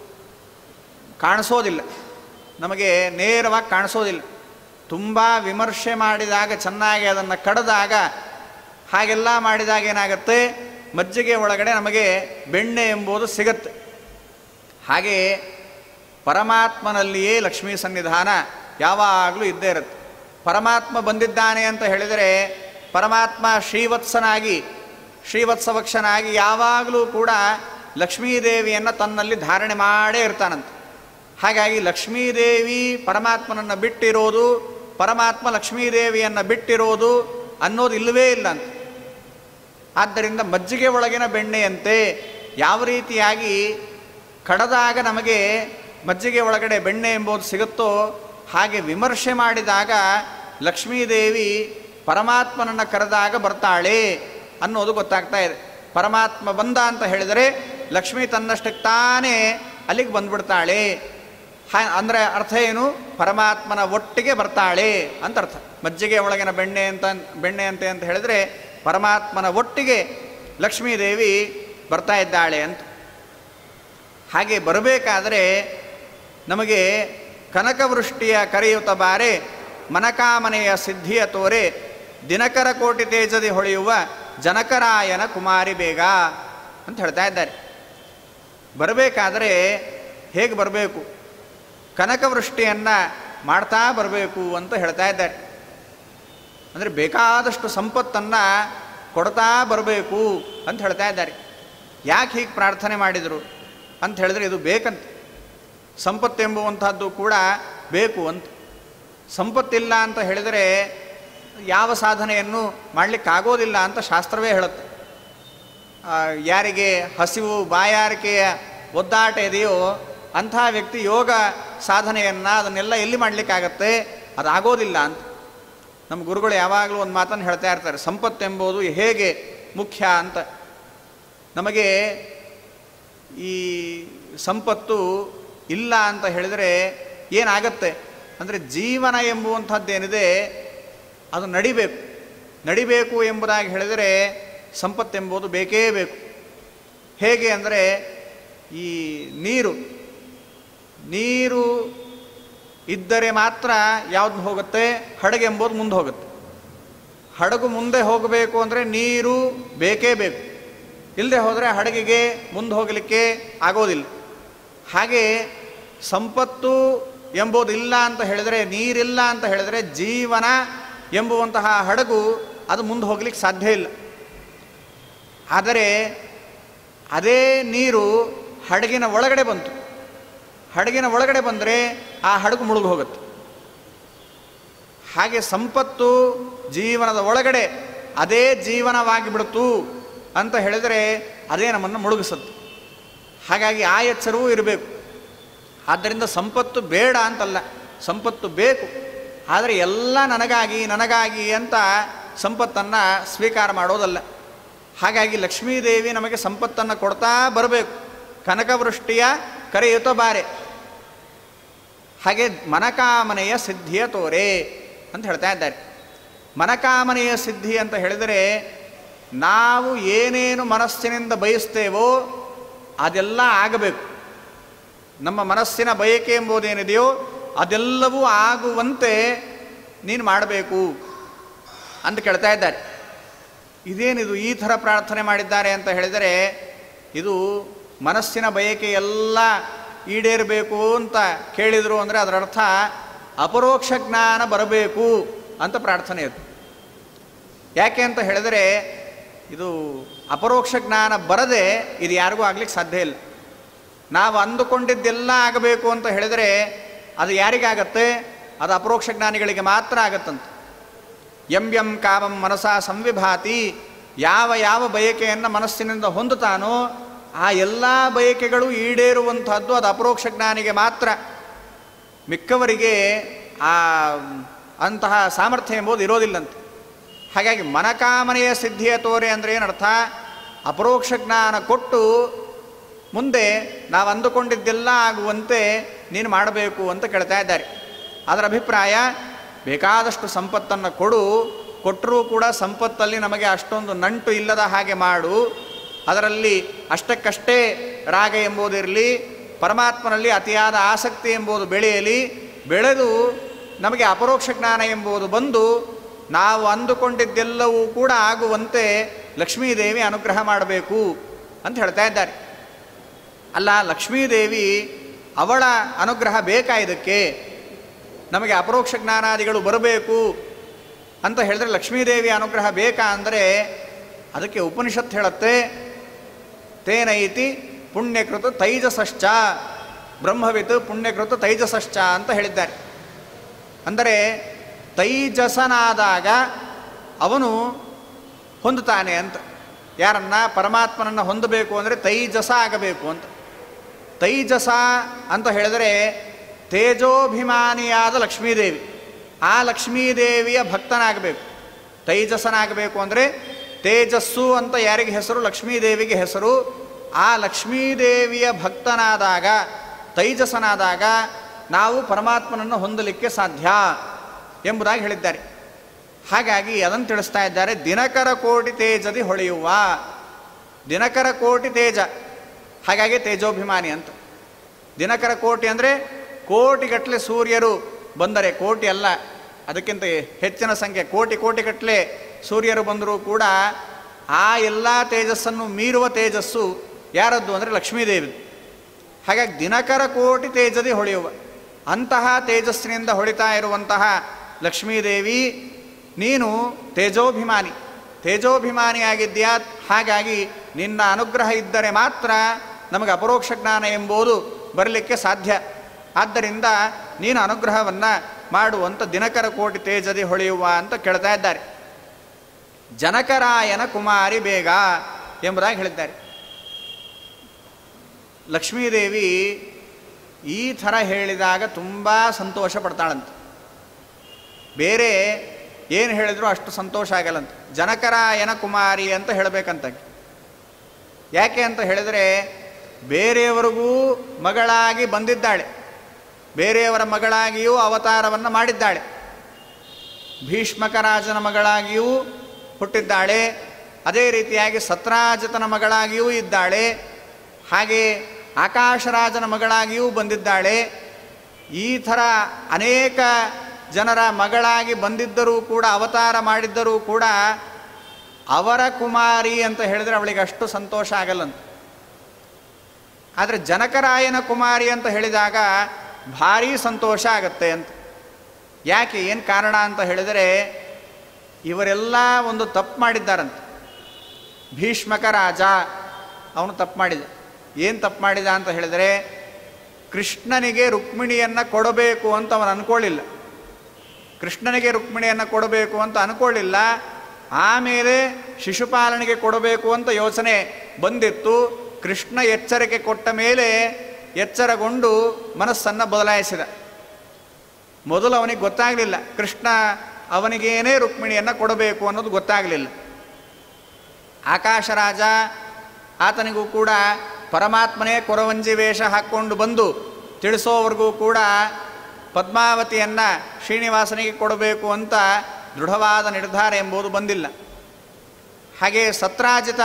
ಕಾಣಿಸೋದಿಲ್ಲ ನಮಗೆ ನೇರವಾಗಿ ಕಾಣಿಸೋದಿಲ್ಲ ತುಂಬ ವಿಮರ್ಶೆ ಮಾಡಿದಾಗ ಚೆನ್ನಾಗಿ ಅದನ್ನು ಕಡಿದಾಗ ಹಾಗೆಲ್ಲ ಮಾಡಿದಾಗ ಏನಾಗುತ್ತೆ ಮಜ್ಜಿಗೆ ಒಳಗಡೆ ನಮಗೆ ಬೆಣ್ಣೆ ಎಂಬುದು ಸಿಗತ್ತೆ ಹಾಗೆಯೇ ಪರಮಾತ್ಮನಲ್ಲಿಯೇ ಲಕ್ಷ್ಮೀ ಸನ್ನಿಧಾನ ಯಾವಾಗಲೂ ಇದ್ದೇ ಇರುತ್ತೆ ಪರಮಾತ್ಮ ಬಂದಿದ್ದಾನೆ ಅಂತ ಹೇಳಿದರೆ ಪರಮಾತ್ಮ ಶ್ರೀವತ್ಸನಾಗಿ ಶ್ರೀವತ್ಸವಕ್ಷನಾಗಿ ಯಾವಾಗಲೂ ಕೂಡ ಲಕ್ಷ್ಮೀದೇವಿಯನ್ನು ತನ್ನಲ್ಲಿ ಧಾರಣೆ ಮಾಡೇ ಇರ್ತಾನಂತೆ ಹಾಗಾಗಿ ಲಕ್ಷ್ಮೀದೇವಿ ಪರಮಾತ್ಮನನ್ನು ಬಿಟ್ಟಿರೋದು ಪರಮಾತ್ಮ ಲಕ್ಷ್ಮೀದೇವಿಯನ್ನು ಬಿಟ್ಟಿರೋದು ಅನ್ನೋದು ಇಲ್ಲವೇ ಇಲ್ಲ ಅಂತ ಆದ್ದರಿಂದ ಮಜ್ಜಿಗೆ ಒಳಗಿನ ಬೆಣ್ಣೆಯಂತೆ ಯಾವ ರೀತಿಯಾಗಿ ಕಡದಾಗ ನಮಗೆ ಮಜ್ಜಿಗೆ ಒಳಗಡೆ ಬೆಣ್ಣೆ ಎಂಬುದು ಸಿಗುತ್ತೋ ಹಾಗೆ ವಿಮರ್ಶೆ ಮಾಡಿದಾಗ ಲಕ್ಷ್ಮೀದೇವಿ ಪರಮಾತ್ಮನನ್ನು ಕರೆದಾಗ ಬರ್ತಾಳೆ ಅನ್ನೋದು ಗೊತ್ತಾಗ್ತಾ ಇದೆ ಪರಮಾತ್ಮ ಬಂದ ಅಂತ ಹೇಳಿದರೆ ಲಕ್ಷ್ಮಿ ತನ್ನಷ್ಟಕ್ಕೆ ತಾನೇ ಅಲ್ಲಿಗೆ ಬಂದ್ಬಿಡ್ತಾಳೆ ಹಾ ಅಂದರೆ ಅರ್ಥ ಏನು ಪರಮಾತ್ಮನ ಒಟ್ಟಿಗೆ ಬರ್ತಾಳೆ ಅಂತ ಅರ್ಥ ಮಜ್ಜಿಗೆ ಒಳಗಿನ ಬೆಣ್ಣೆ ಅಂತ ಬೆಣ್ಣೆ ಅಂತೆ ಅಂತ ಹೇಳಿದರೆ ಪರಮಾತ್ಮನ ಒಟ್ಟಿಗೆ ಲಕ್ಷ್ಮೀದೇವಿ ಬರ್ತಾ ಇದ್ದಾಳೆ ಅಂತ ಹಾಗೆ ಬರಬೇಕಾದರೆ ನಮಗೆ ಕನಕವೃಷ್ಟಿಯ ಕರೆಯುತ್ತ ಬಾರೆ ಮನಕಾಮನೆಯ ಸಿದ್ಧಿಯ ತೋರೆ ದಿನಕರ ಕೋಟಿ ತೇಜದಿ ಹೊಳೆಯುವ ಜನಕರಾಯನ ಕುಮಾರಿ ಬೇಗ ಅಂತ ಹೇಳ್ತಾ ಇದ್ದಾರೆ ಬರಬೇಕಾದರೆ ಹೇಗೆ ಬರಬೇಕು ಕನಕವೃಷ್ಟಿಯನ್ನು ಮಾಡ್ತಾ ಬರಬೇಕು ಅಂತ ಹೇಳ್ತಾ ಇದ್ದಾರೆ ಅಂದರೆ ಬೇಕಾದಷ್ಟು ಸಂಪತ್ತನ್ನು ಕೊಡ್ತಾ ಬರಬೇಕು ಅಂತ ಹೇಳ್ತಾ ಇದ್ದಾರೆ ಯಾಕೆ ಹೀಗೆ ಪ್ರಾರ್ಥನೆ ಮಾಡಿದರು ಅಂತ ಹೇಳಿದ್ರೆ ಇದು ಬೇಕಂತ ಸಂಪತ್ತೆಂಬುವಂಥದ್ದು ಕೂಡ ಬೇಕು ಅಂತ ಸಂಪತ್ತಿಲ್ಲ ಅಂತ ಹೇಳಿದರೆ ಯಾವ ಸಾಧನೆಯನ್ನು ಮಾಡಲಿಕ್ಕಾಗೋದಿಲ್ಲ ಅಂತ ಶಾಸ್ತ್ರವೇ ಹೇಳುತ್ತೆ ಆ, ಯಾರಿಗೆ ಹಸಿವು ಬಾಯಾರಿಕೆಯ ಒದ್ದಾಟ ಇದೆಯೋ ಅಂಥ ವ್ಯಕ್ತಿ ಯೋಗ ಸಾಧನೆಯನ್ನು ಅದನ್ನೆಲ್ಲ ಎಲ್ಲಿ ಮಾಡಲಿಕ್ಕಾಗತ್ತೆ ಅದಾಗೋದಿಲ್ಲ ಅಂತ ನಮ್ಮ ಗುರುಗಳು ಯಾವಾಗಲೂ ಒಂದು ಮಾತನ್ನು ಹೇಳ್ತಾ ಇರ್ತಾರೆ ಸಂಪತ್ತೆಂಬುದು ಹೇಗೆ ಮುಖ್ಯ ಅಂತ ನಮಗೆ ಈ ಸಂಪತ್ತು ಇಲ್ಲ ಅಂತ ಹೇಳಿದರೆ ಏನಾಗತ್ತೆ ಅಂದರೆ ಜೀವನ ಎಂಬುವಂಥದ್ದೇನಿದೆ ಅದು ನಡಿಬೇಕು ನಡಿಬೇಕು ಎಂಬುದಾಗಿ ಹೇಳಿದರೆ ಸಂಪತ್ತೆಂಬುದು ಬೇಕೇ ಬೇಕು ಹೇಗೆ ಅಂದರೆ ಈ ನೀರು ನೀರು ಇದ್ದರೆ ಮಾತ್ರ ಯಾವ್ದು ಹೋಗುತ್ತೆ ಹಡಗು ಎಂಬುದು ಮುಂದೆ ಹೋಗುತ್ತೆ ಹಡಗು ಮುಂದೆ ಹೋಗಬೇಕು ಅಂದರೆ ನೀರು ಬೇಕೇ ಬೇಕು ಇಲ್ಲದೆ ಹೋದರೆ ಹಡಗಿಗೆ ಮುಂದೆ ಹೋಗಲಿಕ್ಕೆ ಆಗೋದಿಲ್ಲ ಹಾಗೆ ಸಂಪತ್ತು ಎಂಬುದು ಇಲ್ಲ ಅಂತ ಹೇಳಿದರೆ ನೀರಿಲ್ಲ ಅಂತ ಹೇಳಿದರೆ ಜೀವನ ಎಂಬುವಂತಹ ಹಡಗು ಅದು ಮುಂದೆ ಹೋಗ್ಲಿಕ್ಕೆ ಸಾಧ್ಯ ಇಲ್ಲ ಆದರೆ ಅದೇ ನೀರು ಹಡಗಿನ ಒಳಗಡೆ ಬಂತು ಹಡಗಿನ ಒಳಗಡೆ ಬಂದರೆ ಆ ಹಡಗು ಮುಳುಗು ಹೋಗುತ್ತೆ ಹಾಗೆ ಸಂಪತ್ತು ಜೀವನದ ಒಳಗಡೆ ಅದೇ ಜೀವನವಾಗಿ ಬಿಡ್ತು ಅಂತ ಹೇಳಿದರೆ ಅದೇ ನಮ್ಮನ್ನು ಮುಳುಗಿಸುತ್ತೆ ಹಾಗಾಗಿ ಆ ಎಚ್ಚರವೂ ಇರಬೇಕು ಆದ್ದರಿಂದ ಸಂಪತ್ತು ಬೇಡ ಅಂತಲ್ಲ ಸಂಪತ್ತು ಬೇಕು ಆದರೆ ಎಲ್ಲ ನನಗಾಗಿ ನನಗಾಗಿ ಅಂತ ಸಂಪತ್ತನ್ನು ಸ್ವೀಕಾರ ಮಾಡೋದಲ್ಲ ಹಾಗಾಗಿ ಲಕ್ಷ್ಮೀದೇವಿ ನಮಗೆ ಸಂಪತ್ತನ್ನು ಕೊಡ್ತಾ ಬರಬೇಕು ಕನಕವೃಷ್ಟಿಯ ಕರೆಯುತ್ತ ಬಾರೆ ಹಾಗೆ ಮನಕಾಮನೆಯ ಸಿದ್ಧಿಯ ತೋರೆ ಅಂತ ಹೇಳ್ತಾ ಇದ್ದಾರೆ ಮನಕಾಮನೆಯ ಸಿದ್ಧಿ ಅಂತ ಹೇಳಿದರೆ ನಾವು ಏನೇನು ಮನಸ್ಸಿನಿಂದ ಬಯಸ್ತೇವೋ ಅದೆಲ್ಲ ಆಗಬೇಕು ನಮ್ಮ ಮನಸ್ಸಿನ ಬಯಕೆ ಎಂಬುದೇನಿದೆಯೋ ಅದೆಲ್ಲವೂ ಆಗುವಂತೆ ನೀನು ಮಾಡಬೇಕು ಅಂತ ಕೇಳ್ತಾ ಇದ್ದಾರೆ ಇದೇನಿದು ಈ ಥರ ಪ್ರಾರ್ಥನೆ ಮಾಡಿದ್ದಾರೆ ಅಂತ ಹೇಳಿದರೆ ಇದು ಮನಸ್ಸಿನ ಬಯಕೆ ಎಲ್ಲ ಈಡೇರಬೇಕು ಅಂತ ಕೇಳಿದರು ಅಂದರೆ ಅದರ ಅರ್ಥ ಅಪರೋಕ್ಷ ಜ್ಞಾನ ಬರಬೇಕು ಅಂತ ಪ್ರಾರ್ಥನೆ ಇದು ಯಾಕೆ ಅಂತ ಹೇಳಿದರೆ ಇದು ಅಪರೋಕ್ಷ ಜ್ಞಾನ ಬರದೆ ಇದು ಯಾರಿಗೂ ಆಗ್ಲಿಕ್ಕೆ ಸಾಧ್ಯ ಇಲ್ಲ ನಾವು ಅಂದುಕೊಂಡಿದ್ದೆಲ್ಲ ಆಗಬೇಕು ಅಂತ ಹೇಳಿದರೆ ಅದು ಯಾರಿಗಾಗತ್ತೆ ಅದು ಅಪರೋಕ್ಷ ಜ್ಞಾನಿಗಳಿಗೆ ಮಾತ್ರ ಆಗತ್ತಂತೆ ಎಂ ಎಂ ಕಾಮಂ ಮನಸ ಸಂವಿಭಾತಿ ಯಾವ ಯಾವ ಬಯಕೆಯನ್ನು ಮನಸ್ಸಿನಿಂದ ಹೊಂದುತ್ತಾನೋ ಆ ಎಲ್ಲ ಬಯಕೆಗಳು ಈಡೇರುವಂಥದ್ದು ಅದು ಅಪರೋಕ್ಷ ಜ್ಞಾನಿಗೆ ಮಾತ್ರ ಮಿಕ್ಕವರಿಗೆ ಆ ಅಂತಹ ಸಾಮರ್ಥ್ಯ ಎಂಬುದು ಇರೋದಿಲ್ಲಂತೆ ಹಾಗಾಗಿ ಮನಕಾಮನೆಯ ಸಿದ್ಧಿಯ ತೋರೆ ಅಂದರೆ ಏನರ್ಥ ಅಪರೋಕ್ಷ ಜ್ಞಾನ ಕೊಟ್ಟು ಮುಂದೆ ನಾವು ಅಂದುಕೊಂಡಿದ್ದೆಲ್ಲ ಆಗುವಂತೆ ನೀನು ಮಾಡಬೇಕು ಅಂತ ಕೇಳ್ತಾ ಇದ್ದಾರೆ ಅದರ ಅಭಿಪ್ರಾಯ ಬೇಕಾದಷ್ಟು ಸಂಪತ್ತನ್ನು ಕೊಡು ಕೊಟ್ಟರೂ ಕೂಡ ಸಂಪತ್ತಲ್ಲಿ ನಮಗೆ ಅಷ್ಟೊಂದು ನಂಟು ಇಲ್ಲದ ಹಾಗೆ ಮಾಡು ಅದರಲ್ಲಿ ಅಷ್ಟಕ್ಕಷ್ಟೇ ರಾಗ ಎಂಬುದಿರಲಿ ಪರಮಾತ್ಮನಲ್ಲಿ ಅತಿಯಾದ ಆಸಕ್ತಿ ಎಂಬುದು ಬೆಳೆಯಲಿ ಬೆಳೆದು ನಮಗೆ ಅಪರೋಕ್ಷ ಜ್ಞಾನ ಎಂಬುದು ಬಂದು ನಾವು ಅಂದುಕೊಂಡಿದ್ದೆಲ್ಲವೂ ಕೂಡ ಆಗುವಂತೆ ಲಕ್ಷ್ಮೀದೇವಿ ಅನುಗ್ರಹ ಮಾಡಬೇಕು ಅಂತ ಹೇಳ್ತಾ ಇದ್ದಾರೆ ಅಲ್ಲ ಲಕ್ಷ್ಮೀದೇವಿ ಅವಳ ಅನುಗ್ರಹ ಬೇಕಾ ಇದಕ್ಕೆ ನಮಗೆ ಅಪರೋಕ್ಷ ಜ್ಞಾನಾದಿಗಳು ಬರಬೇಕು ಅಂತ ಹೇಳಿದ್ರೆ ಲಕ್ಷ್ಮೀದೇವಿ ಅನುಗ್ರಹ ಬೇಕಾ ಅಂದರೆ ಅದಕ್ಕೆ ಉಪನಿಷತ್ ಹೇಳುತ್ತೆ ತೇನೈತಿ ಪುಣ್ಯಕೃತ ತೈಜಸಶ್ಚ ಬ್ರಹ್ಮವಿತ್ ಪುಣ್ಯಕೃತ ತೈಜಸಶ್ಚ ಅಂತ ಹೇಳಿದ್ದಾರೆ ಅಂದರೆ ತೈಜಸನಾದಾಗ ಅವನು ಹೊಂದುತ್ತಾನೆ ಅಂತ ಯಾರನ್ನ ಪರಮಾತ್ಮನನ್ನು ಹೊಂದಬೇಕು ಅಂದರೆ ತೈಜಸ ಆಗಬೇಕು ಅಂತ ತೈಜಸ ಅಂತ ಹೇಳಿದರೆ ತೇಜೋಭಿಮಾನಿಯಾದ ಲಕ್ಷ್ಮೀದೇವಿ ಆ ಲಕ್ಷ್ಮೀದೇವಿಯ ಭಕ್ತನಾಗಬೇಕು ತೈಜಸನಾಗಬೇಕು ಅಂದರೆ ತೇಜಸ್ಸು ಅಂತ ಯಾರಿಗೆ ಹೆಸರು ಲಕ್ಷ್ಮೀದೇವಿಗೆ ಹೆಸರು ಆ ಲಕ್ಷ್ಮೀದೇವಿಯ ಭಕ್ತನಾದಾಗ ತೈಜಸನಾದಾಗ ನಾವು ಪರಮಾತ್ಮನನ್ನು ಹೊಂದಲಿಕ್ಕೆ ಸಾಧ್ಯ ಎಂಬುದಾಗಿ ಹೇಳಿದ್ದಾರೆ ಹಾಗಾಗಿ ಅದನ್ನು ತಿಳಿಸ್ತಾ ಇದ್ದಾರೆ ದಿನಕರ ಕೋಟಿ ತೇಜದಿ ಹೊಳೆಯುವ ದಿನಕರ ಕೋಟಿ ತೇಜ ಹಾಗಾಗಿ ತೇಜೋಭಿಮಾನಿ ಅಂತ ದಿನಕರ ಕೋಟಿ ಅಂದರೆ ಕೋಟಿಗಟ್ಟಲೆ ಸೂರ್ಯರು ಬಂದರೆ ಕೋಟಿ ಅಲ್ಲ ಅದಕ್ಕಿಂತ ಹೆಚ್ಚಿನ ಸಂಖ್ಯೆ ಕೋಟಿ ಕೋಟಿಗಟ್ಟಲೆ ಸೂರ್ಯರು ಬಂದರೂ ಕೂಡ ಆ ಎಲ್ಲ ತೇಜಸ್ಸನ್ನು ಮೀರುವ ತೇಜಸ್ಸು ಯಾರದ್ದು ಅಂದರೆ ಲಕ್ಷ್ಮೀದೇವಿ ಹಾಗಾಗಿ ದಿನಕರ ಕೋಟಿ ತೇಜದಿ ಹೊಳೆಯುವ ಅಂತಹ ತೇಜಸ್ಸಿನಿಂದ ಹೊಳಿತಾ ಇರುವಂತಹ ಲಕ್ಷ್ಮೀದೇವಿ ನೀನು ತೇಜೋಭಿಮಾನಿ ತೇಜೋಭಿಮಾನಿಯಾಗಿದ್ದೀಯಾ ಹಾಗಾಗಿ ನಿನ್ನ ಅನುಗ್ರಹ ಇದ್ದರೆ ಮಾತ್ರ ನಮಗೆ ಅಪರೋಕ್ಷ ಜ್ಞಾನ ಎಂಬುದು ಬರಲಿಕ್ಕೆ ಸಾಧ್ಯ ಆದ್ದರಿಂದ ನೀನು ಅನುಗ್ರಹವನ್ನು ಮಾಡುವಂಥ ದಿನಕರ ಕೋಟಿ ತೇಜದಿ ಹೊಳೆಯುವ ಅಂತ ಕೇಳ್ತಾ ಇದ್ದಾರೆ ಜನಕರಾಯನ ಕುಮಾರಿ ಬೇಗ ಎಂಬುದಾಗಿ ಹೇಳಿದ್ದಾರೆ ಲಕ್ಷ್ಮೀದೇವಿ ಈ ಥರ ಹೇಳಿದಾಗ ತುಂಬ ಸಂತೋಷ ಪಡ್ತಾಳಂತೆ ಬೇರೆ ಏನು ಹೇಳಿದ್ರು ಅಷ್ಟು ಸಂತೋಷ ಆಗಲ್ಲಂತೆ ಜನಕರಾಯನ ಕುಮಾರಿ ಅಂತ ಹೇಳಬೇಕಂತ ಯಾಕೆ ಅಂತ ಹೇಳಿದರೆ ಬೇರೆಯವರಿಗೂ ಮಗಳಾಗಿ ಬಂದಿದ್ದಾಳೆ ಬೇರೆಯವರ ಮಗಳಾಗಿಯೂ ಅವತಾರವನ್ನು ಮಾಡಿದ್ದಾಳೆ ಭೀಷ್ಮಕ ರಾಜನ ಮಗಳಾಗಿಯೂ ಹುಟ್ಟಿದ್ದಾಳೆ ಅದೇ ರೀತಿಯಾಗಿ ಸತ್ರಾಜಿತನ ಮಗಳಾಗಿಯೂ ಇದ್ದಾಳೆ ಹಾಗೆ ಆಕಾಶರಾಜನ ಮಗಳಾಗಿಯೂ ಬಂದಿದ್ದಾಳೆ ಈ ಥರ ಅನೇಕ ಜನರ ಮಗಳಾಗಿ ಬಂದಿದ್ದರೂ ಕೂಡ ಅವತಾರ ಮಾಡಿದ್ದರೂ ಕೂಡ ಅವರ ಕುಮಾರಿ ಅಂತ ಹೇಳಿದರೆ ಅವಳಿಗೆ ಅಷ್ಟು ಸಂತೋಷ ಆಗಲ್ಲಂತ ಆದರೆ ಜನಕರಾಯನ ಕುಮಾರಿ ಅಂತ ಹೇಳಿದಾಗ ಭಾರೀ ಸಂತೋಷ ಆಗತ್ತೆ ಅಂತ ಯಾಕೆ ಏನು ಕಾರಣ ಅಂತ ಹೇಳಿದರೆ ಇವರೆಲ್ಲ ಒಂದು ತಪ್ಪು ಮಾಡಿದ್ದಾರಂತೆ ಭೀಷ್ಮಕ ರಾಜ ಅವನು ತಪ್ಪು ಮಾಡಿದ ಏನು ತಪ್ಪು ಮಾಡಿದ ಅಂತ ಹೇಳಿದರೆ ಕೃಷ್ಣನಿಗೆ ರುಕ್ಮಿಣಿಯನ್ನು ಕೊಡಬೇಕು ಅಂತ ಅವನು ಅಂದ್ಕೊಳ್ಳಿಲ್ಲ ಕೃಷ್ಣನಿಗೆ ರುಕ್ಮಿಣಿಯನ್ನು ಕೊಡಬೇಕು ಅಂತ ಅಂದ್ಕೊಳ್ಳಿಲ್ಲ ಆಮೇಲೆ ಶಿಶುಪಾಲನೆಗೆ ಕೊಡಬೇಕು ಅಂತ ಯೋಚನೆ ಬಂದಿತ್ತು ಕೃಷ್ಣ ಎಚ್ಚರಿಕೆ ಕೊಟ್ಟ ಮೇಲೆ ಎಚ್ಚರಗೊಂಡು ಮನಸ್ಸನ್ನು ಬದಲಾಯಿಸಿದ ಮೊದಲು ಅವನಿಗೆ ಗೊತ್ತಾಗಲಿಲ್ಲ ಕೃಷ್ಣ ಅವನಿಗೇನೇ ರುಕ್ಮಿಣಿಯನ್ನು ಕೊಡಬೇಕು ಅನ್ನೋದು ಗೊತ್ತಾಗಲಿಲ್ಲ ಆಕಾಶರಾಜ ಆತನಿಗೂ ಕೂಡ ಪರಮಾತ್ಮನೇ ಕೊರವಂಜಿ ವೇಷ ಹಾಕ್ಕೊಂಡು ಬಂದು ತಿಳಿಸೋವರೆಗೂ ಕೂಡ ಪದ್ಮಾವತಿಯನ್ನು ಶ್ರೀನಿವಾಸನಿಗೆ ಕೊಡಬೇಕು ಅಂತ ದೃಢವಾದ ನಿರ್ಧಾರ ಎಂಬುದು ಬಂದಿಲ್ಲ ಹಾಗೆ ಸತ್ರಾಜಿತ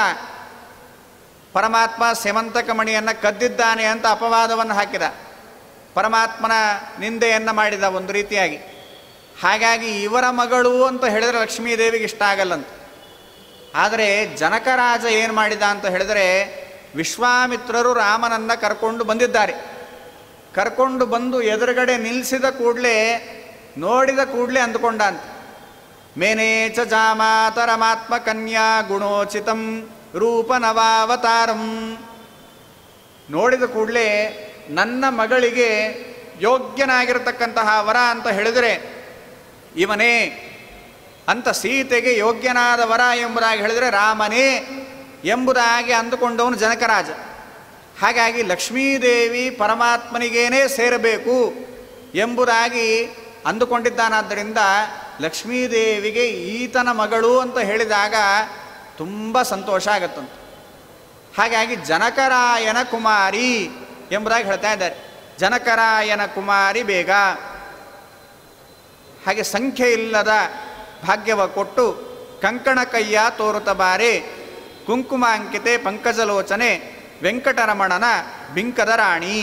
ಪರಮಾತ್ಮ ಸೇವಂತಕ ಮಣಿಯನ್ನು ಕದ್ದಿದ್ದಾನೆ ಅಂತ ಅಪವಾದವನ್ನು ಹಾಕಿದ ಪರಮಾತ್ಮನ ನಿಂದೆಯನ್ನು ಮಾಡಿದ ಒಂದು ರೀತಿಯಾಗಿ ಹಾಗಾಗಿ ಇವರ ಮಗಳು ಅಂತ ಹೇಳಿದರೆ ಲಕ್ಷ್ಮೀದೇವಿಗೆ ಇಷ್ಟ ಆಗಲ್ಲಂತ ಆದರೆ ಜನಕರಾಜ ಏನು ಮಾಡಿದ ಅಂತ ಹೇಳಿದರೆ ವಿಶ್ವಾಮಿತ್ರರು ರಾಮನನ್ನು ಕರ್ಕೊಂಡು ಬಂದಿದ್ದಾರೆ ಕರ್ಕೊಂಡು ಬಂದು ಎದುರುಗಡೆ ನಿಲ್ಲಿಸಿದ ಕೂಡಲೇ ನೋಡಿದ ಕೂಡಲೇ ಅಂದುಕೊಂಡ ಅಂತ ಮೇನೇಚ ಜಾಮಾತರಮಾತ್ಮ ಕನ್ಯಾ ಗುಣೋಚಿತಂ ರೂಪನವಾವತಾರಂ ನೋಡಿದ ಕೂಡಲೇ ನನ್ನ ಮಗಳಿಗೆ ಯೋಗ್ಯನಾಗಿರತಕ್ಕಂತಹ ವರ ಅಂತ ಹೇಳಿದರೆ ಇವನೇ ಅಂತ ಸೀತೆಗೆ ಯೋಗ್ಯನಾದ ವರ ಎಂಬುದಾಗಿ ಹೇಳಿದರೆ ರಾಮನೇ ಎಂಬುದಾಗಿ ಅಂದುಕೊಂಡವನು ಜನಕರಾಜ ಹಾಗಾಗಿ ಲಕ್ಷ್ಮೀದೇವಿ ಪರಮಾತ್ಮನಿಗೇನೇ ಸೇರಬೇಕು ಎಂಬುದಾಗಿ ಅಂದುಕೊಂಡಿದ್ದಾನಾದ್ದರಿಂದ ಲಕ್ಷ್ಮೀದೇವಿಗೆ ಈತನ ಮಗಳು ಅಂತ ಹೇಳಿದಾಗ ತುಂಬ ಸಂತೋಷ ಆಗತ್ತಂತ ಹಾಗಾಗಿ ಜನಕರಾಯನ ಕುಮಾರಿ ಎಂಬುದಾಗಿ ಹೇಳ್ತಾ ಇದ್ದಾರೆ ಜನಕರಾಯನ ಕುಮಾರಿ ಬೇಗ ಹಾಗೆ ಸಂಖ್ಯೆ ಇಲ್ಲದ ಭಾಗ್ಯವ ಕೊಟ್ಟು ಕಂಕಣ ಕೈಯ ತೋರುತ ಬಾರೆ ಕುಂಕುಮಾಂಕಿತೆ ಪಂಕಜಲೋಚನೆ ವೆಂಕಟರಮಣನ ಬಿಂಕದ ರಾಣಿ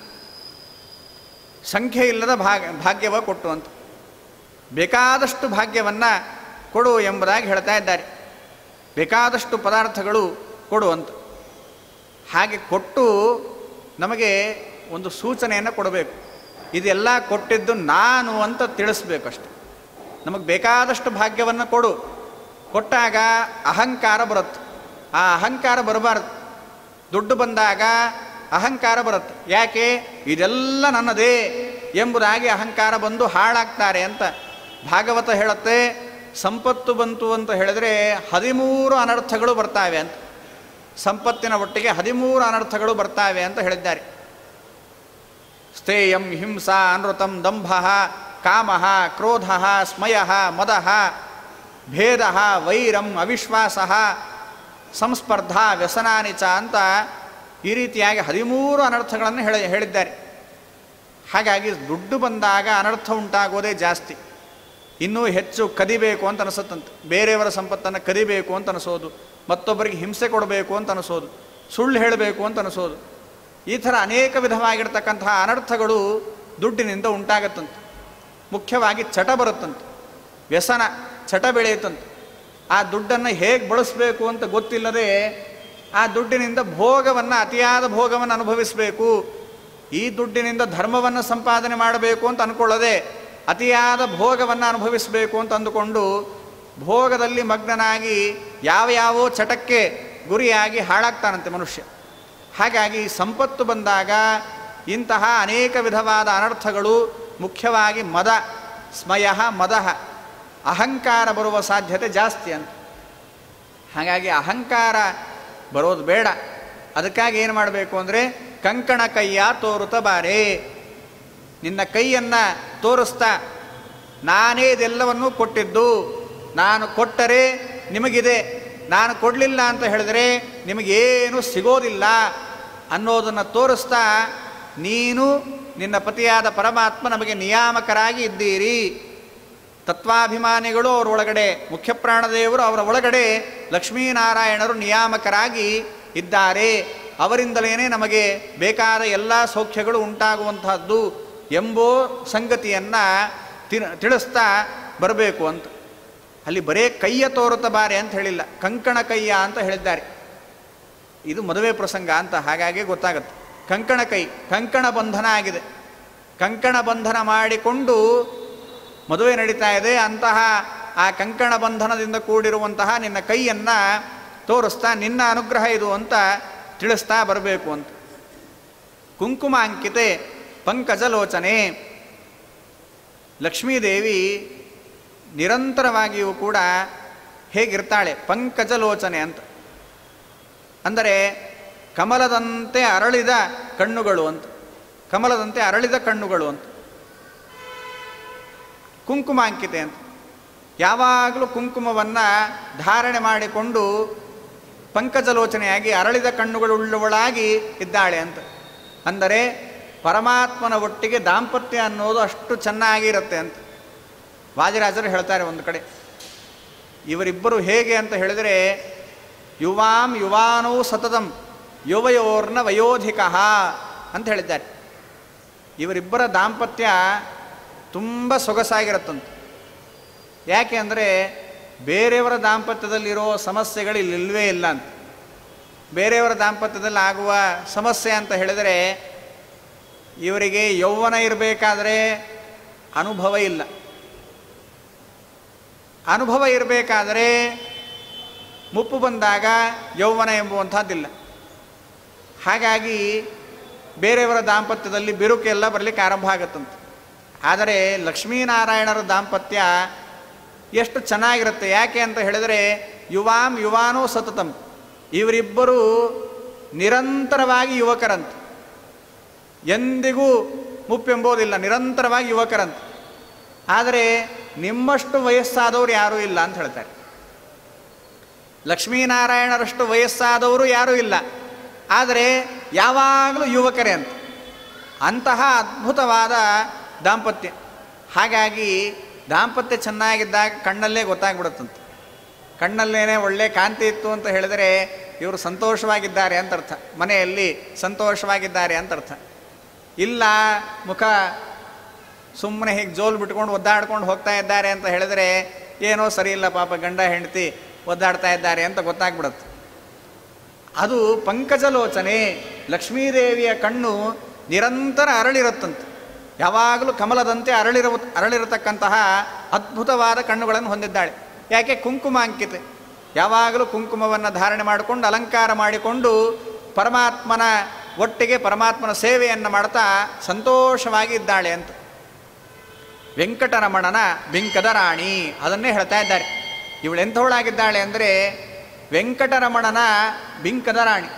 ಸಂಖ್ಯೆ ಇಲ್ಲದ ಭಾಗ ಭಾಗ್ಯವ ಕೊಟ್ಟು ಅಂತ ಬೇಕಾದಷ್ಟು ಭಾಗ್ಯವನ್ನು ಕೊಡು ಎಂಬುದಾಗಿ ಹೇಳ್ತಾ ಇದ್ದಾರೆ ಬೇಕಾದಷ್ಟು ಪದಾರ್ಥಗಳು ಕೊಡು ಅಂತ ಹಾಗೆ ಕೊಟ್ಟು ನಮಗೆ ಒಂದು ಸೂಚನೆಯನ್ನು ಕೊಡಬೇಕು ಇದೆಲ್ಲ ಕೊಟ್ಟಿದ್ದು ನಾನು ಅಂತ ತಿಳಿಸ್ಬೇಕಷ್ಟೆ ನಮಗೆ ಬೇಕಾದಷ್ಟು ಭಾಗ್ಯವನ್ನು ಕೊಡು ಕೊಟ್ಟಾಗ ಅಹಂಕಾರ ಬರುತ್ತೆ ಆ ಅಹಂಕಾರ ಬರಬಾರ್ದು ದುಡ್ಡು ಬಂದಾಗ ಅಹಂಕಾರ ಬರುತ್ತೆ ಯಾಕೆ ಇದೆಲ್ಲ ನನ್ನದೇ ಎಂಬುದಾಗಿ ಅಹಂಕಾರ ಬಂದು ಹಾಳಾಗ್ತಾರೆ ಅಂತ ಭಾಗವತ ಹೇಳುತ್ತೆ ಸಂಪತ್ತು ಬಂತು ಅಂತ ಹೇಳಿದ್ರೆ ಹದಿಮೂರು ಅನರ್ಥಗಳು ಬರ್ತಾವೆ ಅಂತ ಸಂಪತ್ತಿನ ಒಟ್ಟಿಗೆ ಹದಿಮೂರು ಅನರ್ಥಗಳು ಬರ್ತಾವೆ ಅಂತ ಹೇಳಿದ್ದಾರೆ ಸ್ಥೇಯಂ ಹಿಂಸಾ ಅನೃತಂ ದಂಭ ಕಾಮ ಕ್ರೋಧ ಸ್ಮಯ ಮದ ಭೇದ ವೈರಂ ಅವಿಶ್ವಾಸ ಸಂಸ್ಪರ್ಧಾ ವ್ಯಸನಾನಿಚ ಅಂತ ಈ ರೀತಿಯಾಗಿ ಹದಿಮೂರು ಅನರ್ಥಗಳನ್ನು ಹೇಳಿ ಹೇಳಿದ್ದಾರೆ ಹಾಗಾಗಿ ದುಡ್ಡು ಬಂದಾಗ ಅನರ್ಥ ಉಂಟಾಗೋದೇ ಜಾಸ್ತಿ ಇನ್ನೂ ಹೆಚ್ಚು ಕದಿಬೇಕು ಅಂತ ಅನಿಸುತ್ತಂತೆ ಬೇರೆಯವರ ಸಂಪತ್ತನ್ನು ಕದಿಬೇಕು ಅಂತ ಅನಿಸೋದು ಮತ್ತೊಬ್ಬರಿಗೆ ಹಿಂಸೆ ಕೊಡಬೇಕು ಅಂತ ಅನಿಸೋದು ಸುಳ್ಳು ಹೇಳಬೇಕು ಅಂತ ಅನಿಸೋದು ಈ ಥರ ಅನೇಕ ವಿಧವಾಗಿರ್ತಕ್ಕಂತಹ ಅನರ್ಥಗಳು ದುಡ್ಡಿನಿಂದ ಉಂಟಾಗತ್ತಂತೆ ಮುಖ್ಯವಾಗಿ ಚಟ ಬರುತ್ತಂತೆ ವ್ಯಸನ ಚಟ ಬೆಳೆಯುತ್ತಂತೆ ಆ ದುಡ್ಡನ್ನು ಹೇಗೆ ಬಳಸಬೇಕು ಅಂತ ಗೊತ್ತಿಲ್ಲದೆ ಆ ದುಡ್ಡಿನಿಂದ ಭೋಗವನ್ನು ಅತಿಯಾದ ಭೋಗವನ್ನು ಅನುಭವಿಸಬೇಕು ಈ ದುಡ್ಡಿನಿಂದ ಧರ್ಮವನ್ನು ಸಂಪಾದನೆ ಮಾಡಬೇಕು ಅಂತ ಅಂದ್ಕೊಳ್ಳದೆ ಅತಿಯಾದ ಭೋಗವನ್ನು ಅನುಭವಿಸಬೇಕು ಅಂತ ಅಂದುಕೊಂಡು ಭೋಗದಲ್ಲಿ ಮಗ್ನನಾಗಿ ಯಾವ ಯಾವೋ ಚಟಕ್ಕೆ ಗುರಿಯಾಗಿ ಹಾಳಾಗ್ತಾನಂತೆ ಮನುಷ್ಯ ಹಾಗಾಗಿ ಸಂಪತ್ತು ಬಂದಾಗ ಇಂತಹ ಅನೇಕ ವಿಧವಾದ ಅನರ್ಥಗಳು ಮುಖ್ಯವಾಗಿ ಮದ ಸ್ಮಯ ಮದಃ ಅಹಂಕಾರ ಬರುವ ಸಾಧ್ಯತೆ ಜಾಸ್ತಿ ಅಂತ ಹಾಗಾಗಿ ಅಹಂಕಾರ ಬರೋದು ಬೇಡ ಅದಕ್ಕಾಗಿ ಏನು ಮಾಡಬೇಕು ಅಂದರೆ ಕಂಕಣ ಕೈಯ ತೋರುತ್ತ ಬಾರೆ ನಿನ್ನ ಕೈಯನ್ನು ತೋರಿಸ್ತಾ ನಾನೇ ಇದೆಲ್ಲವನ್ನೂ ಕೊಟ್ಟಿದ್ದು ನಾನು ಕೊಟ್ಟರೆ ನಿಮಗಿದೆ ನಾನು ಕೊಡಲಿಲ್ಲ ಅಂತ ಹೇಳಿದರೆ ನಿಮಗೇನು ಸಿಗೋದಿಲ್ಲ ಅನ್ನೋದನ್ನು ತೋರಿಸ್ತಾ ನೀನು ನಿನ್ನ ಪತಿಯಾದ ಪರಮಾತ್ಮ ನಮಗೆ ನಿಯಾಮಕರಾಗಿ ಇದ್ದೀರಿ ತತ್ವಾಭಿಮಾನಿಗಳು ಅವರ ಒಳಗಡೆ ಮುಖ್ಯ ಪ್ರಾಣದೇವರು ಅವರ ಒಳಗಡೆ ಲಕ್ಷ್ಮೀನಾರಾಯಣರು ನಿಯಾಮಕರಾಗಿ ಇದ್ದಾರೆ ಅವರಿಂದಲೇ ನಮಗೆ ಬೇಕಾದ ಎಲ್ಲ ಸೌಖ್ಯಗಳು ಉಂಟಾಗುವಂತಹದ್ದು ಎಂಬೋ ಸಂಗತಿಯನ್ನು ತಿಳಿಸ್ತಾ ಬರಬೇಕು ಅಂತ ಅಲ್ಲಿ ಬರೇ ಕೈಯ ತೋರುತ್ತ ಬಾರೆ ಅಂತ ಹೇಳಿಲ್ಲ ಕಂಕಣ ಕೈಯ ಅಂತ ಹೇಳಿದ್ದಾರೆ ಇದು ಮದುವೆ ಪ್ರಸಂಗ ಅಂತ ಹಾಗಾಗಿ ಗೊತ್ತಾಗುತ್ತೆ ಕಂಕಣ ಕೈ ಕಂಕಣ ಬಂಧನ ಆಗಿದೆ ಕಂಕಣ ಬಂಧನ ಮಾಡಿಕೊಂಡು ಮದುವೆ ನಡೀತಾ ಇದೆ ಅಂತಹ ಆ ಕಂಕಣ ಬಂಧನದಿಂದ ಕೂಡಿರುವಂತಹ ನಿನ್ನ ಕೈಯನ್ನು ತೋರಿಸ್ತಾ ನಿನ್ನ ಅನುಗ್ರಹ ಇದು ಅಂತ ತಿಳಿಸ್ತಾ ಬರಬೇಕು ಅಂತ ಕುಂಕುಮ ಅಂಕಿತೆ ಪಂಕಜಲೋಚನೆ ಲಕ್ಷ್ಮೀದೇವಿ ನಿರಂತರವಾಗಿಯೂ ಕೂಡ ಹೇಗಿರ್ತಾಳೆ ಪಂಕಜಲೋಚನೆ ಅಂತ ಅಂದರೆ ಕಮಲದಂತೆ ಅರಳಿದ ಕಣ್ಣುಗಳು ಅಂತ ಕಮಲದಂತೆ ಅರಳಿದ ಕಣ್ಣುಗಳು ಅಂತ ಕುಂಕುಮ ಅಂಕಿತೆ ಅಂತ ಯಾವಾಗಲೂ ಕುಂಕುಮವನ್ನು ಧಾರಣೆ ಮಾಡಿಕೊಂಡು ಪಂಕಜಲೋಚನೆಯಾಗಿ ಅರಳಿದ ಕಣ್ಣುಗಳುಳ್ಳವಳಾಗಿ ಇದ್ದಾಳೆ ಅಂತ ಅಂದರೆ ಪರಮಾತ್ಮನ ಒಟ್ಟಿಗೆ ದಾಂಪತ್ಯ ಅನ್ನೋದು ಅಷ್ಟು ಚೆನ್ನಾಗಿರುತ್ತೆ ಅಂತ ವಾದಿರಾಜರು ಹೇಳ್ತಾರೆ ಒಂದು ಕಡೆ ಇವರಿಬ್ಬರು ಹೇಗೆ ಅಂತ ಹೇಳಿದರೆ ಯುವಾಂ ಯುವಾನೋ ಸತತಂ ಯುವಯೋರ್ನ ವಯೋಧಿಕ ಅಂತ ಹೇಳಿದ್ದಾರೆ ಇವರಿಬ್ಬರ ದಾಂಪತ್ಯ ತುಂಬ ಸೊಗಸಾಗಿರುತ್ತಂತೆ ಯಾಕೆ ಅಂದರೆ ಬೇರೆಯವರ ದಾಂಪತ್ಯದಲ್ಲಿರೋ ಸಮಸ್ಯೆಗಳು ಇಲ್ಲಿಲ್ವೇ ಇಲ್ಲ ಅಂತ ಬೇರೆಯವರ ದಾಂಪತ್ಯದಲ್ಲಿ ಆಗುವ ಸಮಸ್ಯೆ ಅಂತ ಹೇಳಿದರೆ ಇವರಿಗೆ ಯೌವನ ಇರಬೇಕಾದ್ರೆ ಅನುಭವ ಇಲ್ಲ ಅನುಭವ ಇರಬೇಕಾದರೆ ಮುಪ್ಪು ಬಂದಾಗ ಯೌವನ ಎಂಬುವಂಥದ್ದಿಲ್ಲ ಹಾಗಾಗಿ ಬೇರೆಯವರ ದಾಂಪತ್ಯದಲ್ಲಿ ಬಿರುಕೆಲ್ಲ ಬರಲಿಕ್ಕೆ ಆರಂಭ ಆಗುತ್ತಂತೆ ಆದರೆ ಲಕ್ಷ್ಮೀನಾರಾಯಣರ ದಾಂಪತ್ಯ ಎಷ್ಟು ಚೆನ್ನಾಗಿರುತ್ತೆ ಯಾಕೆ ಅಂತ ಹೇಳಿದರೆ ಯುವಾಂ ಯುವಾನೋ ಸತತಂ ಇವರಿಬ್ಬರೂ ನಿರಂತರವಾಗಿ ಯುವಕರಂತೆ ಎಂದಿಗೂ ಮುಪ್ಪೆಂಬೋದಿಲ್ಲ ನಿರಂತರವಾಗಿ ಯುವಕರಂತೆ ಆದರೆ ನಿಮ್ಮಷ್ಟು ವಯಸ್ಸಾದವರು ಯಾರೂ ಇಲ್ಲ ಅಂತ ಹೇಳ್ತಾರೆ ಲಕ್ಷ್ಮೀನಾರಾಯಣರಷ್ಟು ವಯಸ್ಸಾದವರು ಯಾರೂ ಇಲ್ಲ ಆದರೆ ಯಾವಾಗಲೂ ಯುವಕರೇ ಅಂತ ಅಂತಹ ಅದ್ಭುತವಾದ ದಾಂಪತ್ಯ ಹಾಗಾಗಿ ದಾಂಪತ್ಯ ಚೆನ್ನಾಗಿದ್ದಾಗ ಕಣ್ಣಲ್ಲೇ ಗೊತ್ತಾಗ್ಬಿಡುತ್ತಂತೆ ಕಣ್ಣಲ್ಲೇನೆ ಒಳ್ಳೆ ಕಾಂತಿ ಇತ್ತು ಅಂತ ಹೇಳಿದರೆ ಇವರು ಸಂತೋಷವಾಗಿದ್ದಾರೆ ಅಂತ ಅರ್ಥ ಮನೆಯಲ್ಲಿ ಸಂತೋಷವಾಗಿದ್ದಾರೆ ಅಂತ ಅರ್ಥ ಇಲ್ಲ ಮುಖ ಸುಮ್ಮನೆ ಹೀಗೆ ಜೋಲು ಬಿಟ್ಕೊಂಡು ಒದ್ದಾಡ್ಕೊಂಡು ಹೋಗ್ತಾ ಇದ್ದಾರೆ ಅಂತ ಹೇಳಿದರೆ ಏನೋ ಸರಿ ಇಲ್ಲ ಪಾಪ ಗಂಡ ಹೆಂಡತಿ ಒದ್ದಾಡ್ತಾ ಇದ್ದಾರೆ ಅಂತ ಗೊತ್ತಾಗ್ಬಿಡುತ್ತೆ ಅದು ಪಂಕಜಲೋಚನೆ ಲಕ್ಷ್ಮೀದೇವಿಯ ಕಣ್ಣು ನಿರಂತರ ಅರಳಿರುತ್ತಂತೆ ಯಾವಾಗಲೂ ಕಮಲದಂತೆ ಅರಳಿರುವ ಅರಳಿರತಕ್ಕಂತಹ ಅದ್ಭುತವಾದ ಕಣ್ಣುಗಳನ್ನು ಹೊಂದಿದ್ದಾಳೆ ಯಾಕೆ ಕುಂಕುಮ ಅಂಕಿತೆ ಯಾವಾಗಲೂ ಕುಂಕುಮವನ್ನು ಧಾರಣೆ ಮಾಡಿಕೊಂಡು ಅಲಂಕಾರ ಮಾಡಿಕೊಂಡು ಪರಮಾತ್ಮನ ಒಟ್ಟಿಗೆ ಪರಮಾತ್ಮನ ಸೇವೆಯನ್ನು ಮಾಡ್ತಾ ಸಂತೋಷವಾಗಿ ಇದ್ದಾಳೆ ಅಂತ ವೆಂಕಟರಮಣನ ಬಿಂಕದ ರಾಣಿ ಅದನ್ನೇ ಹೇಳ್ತಾ ಇದ್ದಾರೆ ಇವಳು ಎಂಥವಳಾಗಿದ್ದಾಳೆ ಅಂದರೆ ವೆಂಕಟರಮಣನ ಬಿಂಕದ ರಾಣಿ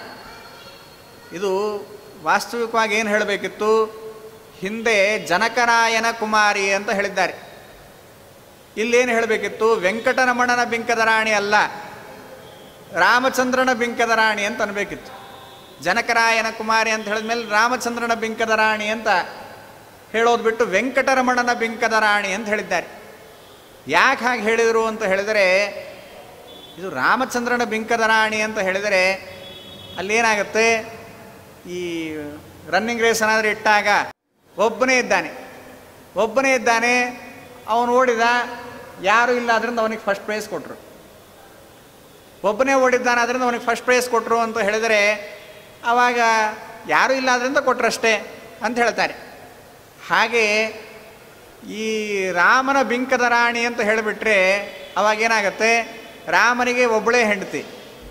ಇದು ವಾಸ್ತವಿಕವಾಗಿ ಏನು ಹೇಳಬೇಕಿತ್ತು ಹಿಂದೆ ಜನಕರಾಯನ ಕುಮಾರಿ ಅಂತ ಹೇಳಿದ್ದಾರೆ ಇಲ್ಲೇನು ಹೇಳಬೇಕಿತ್ತು ವೆಂಕಟರಮಣನ ಬಿಂಕದ ರಾಣಿ ಅಲ್ಲ ರಾಮಚಂದ್ರನ ಬಿಂಕದ ರಾಣಿ ಅಂತ ಅನ್ಬೇಕಿತ್ತು ಜನಕರಾಯನ ಕುಮಾರಿ ಅಂತ ಹೇಳಿದ್ಮೇಲೆ ರಾಮಚಂದ್ರನ ಬಿಂಕದ ರಾಣಿ ಅಂತ ಹೇಳೋದು ಬಿಟ್ಟು ವೆಂಕಟರಮಣನ ಬಿಂಕದ ರಾಣಿ ಅಂತ ಹೇಳಿದ್ದಾರೆ ಯಾಕೆ ಹಾಗೆ ಹೇಳಿದರು ಅಂತ ಹೇಳಿದರೆ ಇದು ರಾಮಚಂದ್ರನ ಬಿಂಕದ ರಾಣಿ ಅಂತ ಹೇಳಿದರೆ ಅಲ್ಲೇನಾಗುತ್ತೆ ಈ ರನ್ನಿಂಗ್ ರೇಸ್ ಏನಾದರೂ ಇಟ್ಟಾಗ ಒಬ್ಬನೇ ಇದ್ದಾನೆ ಒಬ್ಬನೇ ಇದ್ದಾನೆ ಅವನು ಓಡಿದ ಯಾರೂ ಇಲ್ಲ ಅದರಿಂದ ಅವನಿಗೆ ಫಸ್ಟ್ ಪ್ರೈಸ್ ಕೊಟ್ಟರು ಒಬ್ಬನೇ ಓಡಿದ್ದಾನೆ ಅದರಿಂದ ಅವನಿಗೆ ಫಸ್ಟ್ ಪ್ರೈಸ್ ಕೊಟ್ಟರು ಅಂತ ಹೇಳಿದರೆ ಆವಾಗ ಯಾರೂ ಇಲ್ಲ ಅದರಿಂದ ಕೊಟ್ಟರಷ್ಟೇ ಅಂತ ಹೇಳ್ತಾರೆ ಹಾಗೆ ಈ ರಾಮನ ಬಿಂಕದ ರಾಣಿ ಅಂತ ಹೇಳಿಬಿಟ್ರೆ ಅವಾಗೇನಾಗತ್ತೆ ರಾಮನಿಗೆ ಒಬ್ಬಳೇ ಹೆಂಡತಿ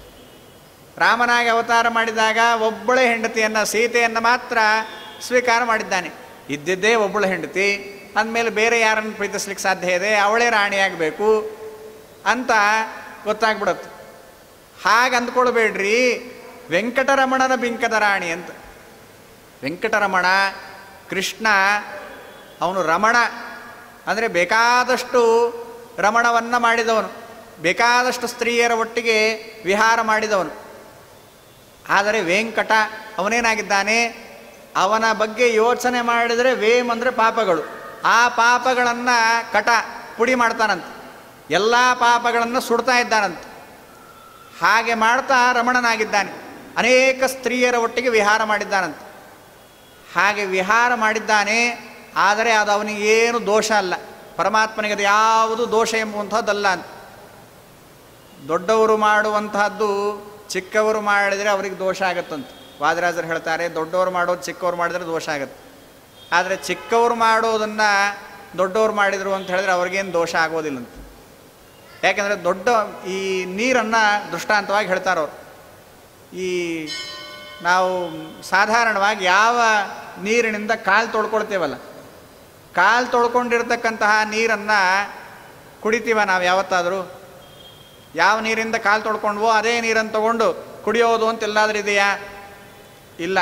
ರಾಮನಾಗಿ ಅವತಾರ ಮಾಡಿದಾಗ ಒಬ್ಬಳೇ ಹೆಂಡತಿಯನ್ನು ಸೀತೆಯನ್ನು ಮಾತ್ರ ಸ್ವೀಕಾರ ಮಾಡಿದ್ದಾನೆ ಇದ್ದಿದ್ದೇ ಒಬ್ಬಳು ಹೆಂಡತಿ ಅಂದಮೇಲೆ ಬೇರೆ ಯಾರನ್ನು ಪ್ರೀತಿಸ್ಲಿಕ್ಕೆ ಸಾಧ್ಯ ಇದೆ ಅವಳೇ ರಾಣಿಯಾಗಬೇಕು ಅಂತ ಗೊತ್ತಾಗ್ಬಿಡುತ್ತೆ ಹಾಗೆ ಅಂದ್ಕೊಳ್ಬೇಡ್ರಿ ವೆಂಕಟರಮಣನ ಬಿಂಕದ ರಾಣಿ ಅಂತ ವೆಂಕಟರಮಣ ಕೃಷ್ಣ ಅವನು ರಮಣ ಅಂದರೆ ಬೇಕಾದಷ್ಟು ರಮಣವನ್ನು ಮಾಡಿದವನು ಬೇಕಾದಷ್ಟು ಸ್ತ್ರೀಯರ ಒಟ್ಟಿಗೆ ವಿಹಾರ ಮಾಡಿದವನು ಆದರೆ ವೆಂಕಟ ಅವನೇನಾಗಿದ್ದಾನೆ ಅವನ ಬಗ್ಗೆ ಯೋಚನೆ ಮಾಡಿದರೆ ವೇಮ್ ಅಂದರೆ ಪಾಪಗಳು ಆ ಪಾಪಗಳನ್ನು ಕಟ ಪುಡಿ ಮಾಡ್ತಾನಂತೆ ಎಲ್ಲ ಪಾಪಗಳನ್ನು ಸುಡ್ತಾ ಇದ್ದಾನಂತೆ ಹಾಗೆ ಮಾಡ್ತಾ ರಮಣನಾಗಿದ್ದಾನೆ ಅನೇಕ ಸ್ತ್ರೀಯರ ಒಟ್ಟಿಗೆ ವಿಹಾರ ಮಾಡಿದ್ದಾನಂತೆ ಹಾಗೆ ವಿಹಾರ ಮಾಡಿದ್ದಾನೆ ಆದರೆ ಅದು ಅವನಿಗೆ ಏನು ದೋಷ ಅಲ್ಲ ಪರಮಾತ್ಮನಿಗೆ ಅದು ಯಾವುದು ದೋಷ ಎಂಬುವಂಥದ್ದಲ್ಲ ಅಂತ ದೊಡ್ಡವರು ಮಾಡುವಂತಹದ್ದು ಚಿಕ್ಕವರು ಮಾಡಿದರೆ ಅವರಿಗೆ ದೋಷ ಆಗುತ್ತಂತೆ ವಾದರಾಜರು ಹೇಳ್ತಾರೆ ದೊಡ್ಡವರು ಮಾಡೋದು ಚಿಕ್ಕವರು ಮಾಡಿದರೆ ದೋಷ ಆಗುತ್ತೆ ಆದರೆ ಚಿಕ್ಕವರು ಮಾಡೋದನ್ನು ದೊಡ್ಡವರು ಮಾಡಿದರು ಅಂತ ಹೇಳಿದ್ರೆ ಅವ್ರಿಗೇನು ದೋಷ ಆಗೋದಿಲ್ಲಂತೆ ಯಾಕೆಂದರೆ ದೊಡ್ಡ ಈ ನೀರನ್ನು ದೃಷ್ಟಾಂತವಾಗಿ ಹೇಳ್ತಾರವ್ರು ಈ ನಾವು ಸಾಧಾರಣವಾಗಿ ಯಾವ ನೀರಿನಿಂದ ಕಾಲು ತೊಳ್ಕೊಳ್ತೇವಲ್ಲ ಕಾಲು ತೊಳ್ಕೊಂಡಿರ್ತಕ್ಕಂತಹ ನೀರನ್ನು ಕುಡಿತೀವ ನಾವು ಯಾವತ್ತಾದರೂ ಯಾವ ನೀರಿಂದ ಕಾಲು ತೊಳ್ಕೊಂಡ್ವೋ ಅದೇ ನೀರನ್ನು ತಗೊಂಡು ಕುಡಿಯೋದು ಅಂತ ಎಲ್ಲಾದ್ರೂ ಇದೆಯಾ ಇಲ್ಲ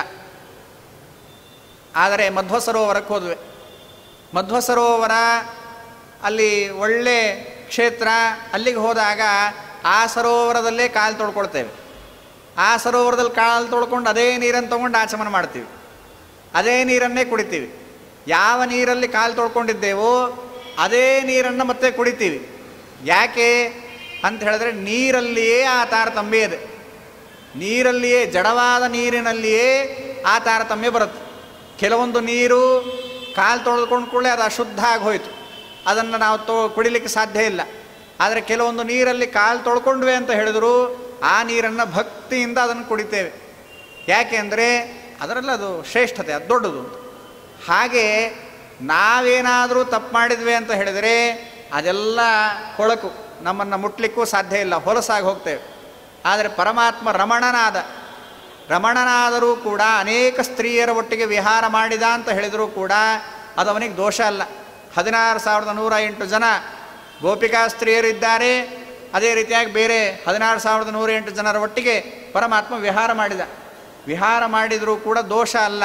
ಆದರೆ ಮಧ್ವ ಸರೋವರಕ್ಕೆ ಹೋದ್ವಿ ಮಧ್ವ ಸರೋವರ ಅಲ್ಲಿ ಒಳ್ಳೆ ಕ್ಷೇತ್ರ ಅಲ್ಲಿಗೆ ಹೋದಾಗ ಆ ಸರೋವರದಲ್ಲೇ ಕಾಲು ತೊಳ್ಕೊಳ್ತೇವೆ ಆ ಸರೋವರದಲ್ಲಿ ಕಾಲು ತೊಳ್ಕೊಂಡು ಅದೇ ನೀರನ್ನು ತೊಗೊಂಡು ಆಚಮನ ಮಾಡ್ತೀವಿ ಅದೇ ನೀರನ್ನೇ ಕುಡಿತೀವಿ ಯಾವ ನೀರಲ್ಲಿ ಕಾಲು ತೊಳ್ಕೊಂಡಿದ್ದೇವೋ ಅದೇ ನೀರನ್ನು ಮತ್ತೆ ಕುಡಿತೀವಿ ಯಾಕೆ ಅಂತ ಹೇಳಿದ್ರೆ ನೀರಲ್ಲಿಯೇ ಆ ತಾರತಮ್ಯ ಇದೆ ನೀರಲ್ಲಿಯೇ ಜಡವಾದ ನೀರಿನಲ್ಲಿಯೇ ಆ ತಾರತಮ್ಯ ಬರುತ್ತೆ ಕೆಲವೊಂದು ನೀರು ಕಾಲು ತೊಳೆದುಕೊಂಡು ಕೂಡಲೇ ಅದು ಅಶುದ್ಧ ಆಗಿ ಹೋಯಿತು ಅದನ್ನು ನಾವು ತೊ ಕುಡಿಲಿಕ್ಕೆ ಸಾಧ್ಯ ಇಲ್ಲ ಆದರೆ ಕೆಲವೊಂದು ನೀರಲ್ಲಿ ಕಾಲು ತೊಳ್ಕೊಂಡ್ವಿ ಅಂತ ಹೇಳಿದ್ರು ಆ ನೀರನ್ನು ಭಕ್ತಿಯಿಂದ ಅದನ್ನು ಕುಡಿತೇವೆ ಯಾಕೆ ಅಂದರೆ ಅದರಲ್ಲಿ ಅದು ಶ್ರೇಷ್ಠತೆ ಅದು ದೊಡ್ಡದು ಅಂತ ಹಾಗೆ ನಾವೇನಾದರೂ ತಪ್ಪು ಮಾಡಿದ್ವಿ ಅಂತ ಹೇಳಿದರೆ ಅದೆಲ್ಲ ಕೊಳಕು ನಮ್ಮನ್ನು ಮುಟ್ಲಿಕ್ಕೂ ಸಾಧ್ಯ ಇಲ್ಲ ಹೊಲಸಾಗಿ ಹೋಗ್ತೇವೆ ಆದರೆ ಪರಮಾತ್ಮ ರಮಣನಾದ ರಮಣನಾದರೂ ಕೂಡ ಅನೇಕ ಸ್ತ್ರೀಯರ ಒಟ್ಟಿಗೆ ವಿಹಾರ ಮಾಡಿದ ಅಂತ ಹೇಳಿದರೂ ಕೂಡ ಅದು ಅವನಿಗೆ ದೋಷ ಅಲ್ಲ ಹದಿನಾರು ಸಾವಿರದ ನೂರ ಎಂಟು ಜನ ಗೋಪಿಕಾ ಸ್ತ್ರೀಯರು ಇದ್ದಾರೆ ಅದೇ ರೀತಿಯಾಗಿ ಬೇರೆ ಹದಿನಾರು ಸಾವಿರದ ನೂರ ಎಂಟು ಜನರ ಒಟ್ಟಿಗೆ ಪರಮಾತ್ಮ ವಿಹಾರ ಮಾಡಿದ ವಿಹಾರ ಮಾಡಿದರೂ ಕೂಡ ದೋಷ ಅಲ್ಲ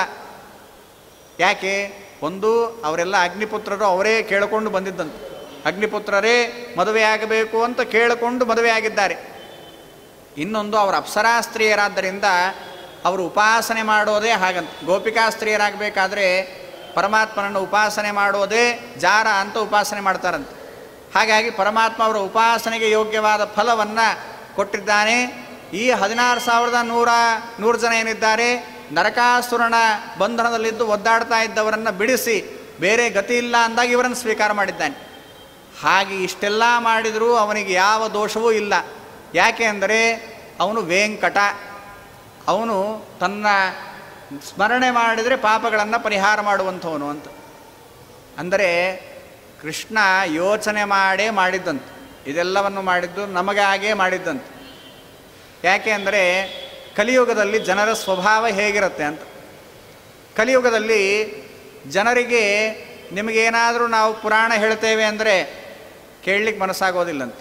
ಯಾಕೆ ಒಂದು ಅವರೆಲ್ಲ ಅಗ್ನಿಪುತ್ರರು ಅವರೇ ಕೇಳಿಕೊಂಡು ಬಂದಿದ್ದಂತೆ ಅಗ್ನಿಪುತ್ರರೇ ಮದುವೆಯಾಗಬೇಕು ಅಂತ ಕೇಳಿಕೊಂಡು ಮದುವೆಯಾಗಿದ್ದಾರೆ ಇನ್ನೊಂದು ಅವರ ಅಪ್ಸರಾ ಸ್ತ್ರೀಯರಾದ್ದರಿಂದ ಅವರು ಉಪಾಸನೆ ಮಾಡೋದೇ ಹಾಗಂತ ಗೋಪಿಕಾ ಸ್ತ್ರೀಯರಾಗಬೇಕಾದ್ರೆ ಪರಮಾತ್ಮನನ್ನು ಉಪಾಸನೆ ಮಾಡೋದೇ ಜಾರ ಅಂತ ಉಪಾಸನೆ ಮಾಡ್ತಾರಂತೆ ಹಾಗಾಗಿ ಪರಮಾತ್ಮ ಅವರ ಉಪಾಸನೆಗೆ ಯೋಗ್ಯವಾದ ಫಲವನ್ನು ಕೊಟ್ಟಿದ್ದಾನೆ ಈ ಹದಿನಾರು ಸಾವಿರದ ನೂರ ನೂರು ಜನ ಏನಿದ್ದಾರೆ ನರಕಾಸುರನ ಬಂಧನದಲ್ಲಿದ್ದು ಒದ್ದಾಡ್ತಾ ಇದ್ದವರನ್ನು ಬಿಡಿಸಿ ಬೇರೆ ಗತಿ ಇಲ್ಲ ಅಂದಾಗ ಇವರನ್ನು ಸ್ವೀಕಾರ ಮಾಡಿದ್ದಾನೆ ಹಾಗೆ ಇಷ್ಟೆಲ್ಲ ಮಾಡಿದರೂ ಅವನಿಗೆ ಯಾವ ದೋಷವೂ ಇಲ್ಲ ಯಾಕೆ ಅಂದರೆ ಅವನು ವೆಂಕಟ ಅವನು ತನ್ನ ಸ್ಮರಣೆ ಮಾಡಿದರೆ ಪಾಪಗಳನ್ನು ಪರಿಹಾರ ಮಾಡುವಂಥವನು ಅಂತ ಅಂದರೆ ಕೃಷ್ಣ ಯೋಚನೆ ಮಾಡೇ ಮಾಡಿದ್ದಂತೆ ಇದೆಲ್ಲವನ್ನು ಮಾಡಿದ್ದು ನಮಗಾಗೇ ಮಾಡಿದ್ದಂತೆ ಯಾಕೆ ಅಂದರೆ ಕಲಿಯುಗದಲ್ಲಿ ಜನರ ಸ್ವಭಾವ ಹೇಗಿರುತ್ತೆ ಅಂತ ಕಲಿಯುಗದಲ್ಲಿ ಜನರಿಗೆ ನಿಮಗೇನಾದರೂ ನಾವು ಪುರಾಣ ಹೇಳ್ತೇವೆ ಅಂದರೆ ಕೇಳಲಿಕ್ಕೆ ಮನಸ್ಸಾಗೋದಿಲ್ಲಂತೆ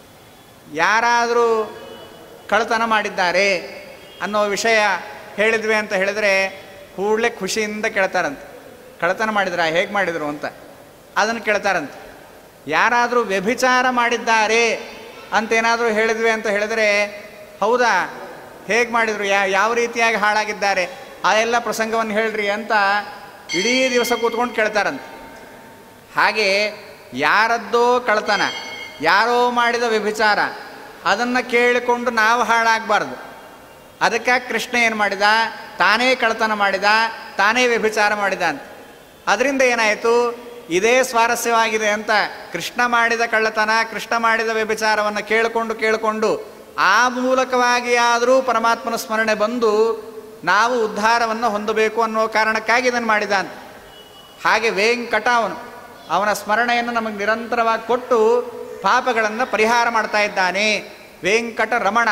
ಯಾರಾದರೂ ಕಳ್ಳತನ ಮಾಡಿದ್ದಾರೆ ಅನ್ನೋ ವಿಷಯ ಹೇಳಿದ್ವಿ ಅಂತ ಹೇಳಿದರೆ ಕೂಡಲೇ ಖುಷಿಯಿಂದ ಕೇಳ್ತಾರಂತೆ ಕಳ್ಳತನ ಮಾಡಿದ್ರ ಹೇಗೆ ಮಾಡಿದರು ಅಂತ ಅದನ್ನು ಕೇಳ್ತಾರಂತೆ ಯಾರಾದರೂ ವ್ಯಭಿಚಾರ ಮಾಡಿದ್ದಾರೆ ಅಂತೇನಾದರೂ ಹೇಳಿದ್ವಿ ಅಂತ ಹೇಳಿದರೆ ಹೌದಾ ಹೇಗೆ ಮಾಡಿದರು ಯಾ ಯಾವ ರೀತಿಯಾಗಿ ಹಾಳಾಗಿದ್ದಾರೆ ಆ ಎಲ್ಲ ಪ್ರಸಂಗವನ್ನು ಹೇಳ್ರಿ ಅಂತ ಇಡೀ ದಿವಸ ಕೂತ್ಕೊಂಡು ಕೇಳ್ತಾರಂತೆ ಹಾಗೆ ಯಾರದ್ದೋ ಕಳ್ತನ ಯಾರೋ ಮಾಡಿದ ವ್ಯಭಿಚಾರ ಅದನ್ನು ಕೇಳಿಕೊಂಡು ನಾವು ಹಾಳಾಗಬಾರ್ದು ಅದಕ್ಕೆ ಕೃಷ್ಣ ಏನು ಮಾಡಿದ ತಾನೇ ಕಳ್ತನ ಮಾಡಿದ ತಾನೇ ವ್ಯಭಿಚಾರ ಮಾಡಿದ ಅಂತ ಅದರಿಂದ ಏನಾಯಿತು ಇದೇ ಸ್ವಾರಸ್ಯವಾಗಿದೆ ಅಂತ ಕೃಷ್ಣ ಮಾಡಿದ ಕಳ್ಳತನ ಕೃಷ್ಣ ಮಾಡಿದ ವ್ಯಭಿಚಾರವನ್ನು ಕೇಳಿಕೊಂಡು ಕೇಳಿಕೊಂಡು ಆ ಮೂಲಕವಾಗಿ ಆದರೂ ಪರಮಾತ್ಮನ ಸ್ಮರಣೆ ಬಂದು ನಾವು ಉದ್ಧಾರವನ್ನು ಹೊಂದಬೇಕು ಅನ್ನೋ ಕಾರಣಕ್ಕಾಗಿ ಇದನ್ನು ಮಾಡಿದ ಅಂತ ಹಾಗೆ ವೆಂಕಟ ಅವನು ಅವನ ಸ್ಮರಣೆಯನ್ನು ನಮಗೆ ನಿರಂತರವಾಗಿ ಕೊಟ್ಟು ಪಾಪಗಳನ್ನು ಪರಿಹಾರ ಮಾಡ್ತಾ ಇದ್ದಾನೆ ವೆಂಕಟ ರಮಣ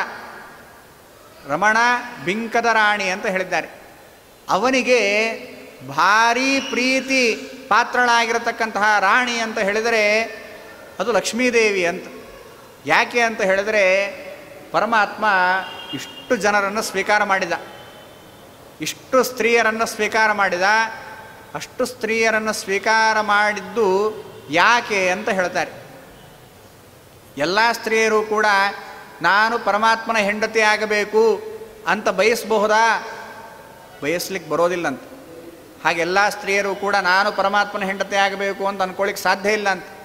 ರಮಣ ಬಿಂಕದ ರಾಣಿ ಅಂತ ಹೇಳಿದ್ದಾರೆ ಅವನಿಗೆ ಭಾರೀ ಪ್ರೀತಿ ಪಾತ್ರಳಾಗಿರತಕ್ಕಂತಹ ರಾಣಿ ಅಂತ ಹೇಳಿದರೆ ಅದು ಲಕ್ಷ್ಮೀದೇವಿ ಅಂತ ಯಾಕೆ ಅಂತ ಹೇಳಿದರೆ ಪರಮಾತ್ಮ ಇಷ್ಟು ಜನರನ್ನು ಸ್ವೀಕಾರ ಮಾಡಿದ ಇಷ್ಟು ಸ್ತ್ರೀಯರನ್ನು ಸ್ವೀಕಾರ ಮಾಡಿದ ಅಷ್ಟು ಸ್ತ್ರೀಯರನ್ನು ಸ್ವೀಕಾರ ಮಾಡಿದ್ದು ಯಾಕೆ ಅಂತ ಹೇಳ್ತಾರೆ ಎಲ್ಲ ಸ್ತ್ರೀಯರು ಕೂಡ ನಾನು ಪರಮಾತ್ಮನ ಹೆಂಡತಿ ಆಗಬೇಕು ಅಂತ ಬಯಸಬಹುದಾ ಬಯಸ್ಲಿಕ್ಕೆ ಬರೋದಿಲ್ಲಂತ ಹಾಗೆಲ್ಲ ಸ್ತ್ರೀಯರು ಕೂಡ ನಾನು ಪರಮಾತ್ಮನ ಹೆಂಡತಿ ಆಗಬೇಕು ಅಂತ ಅನ್ಕೊಳ್ಳಿಕ್ಕೆ ಸಾಧ್ಯ ಇಲ್ಲ ಅಂತ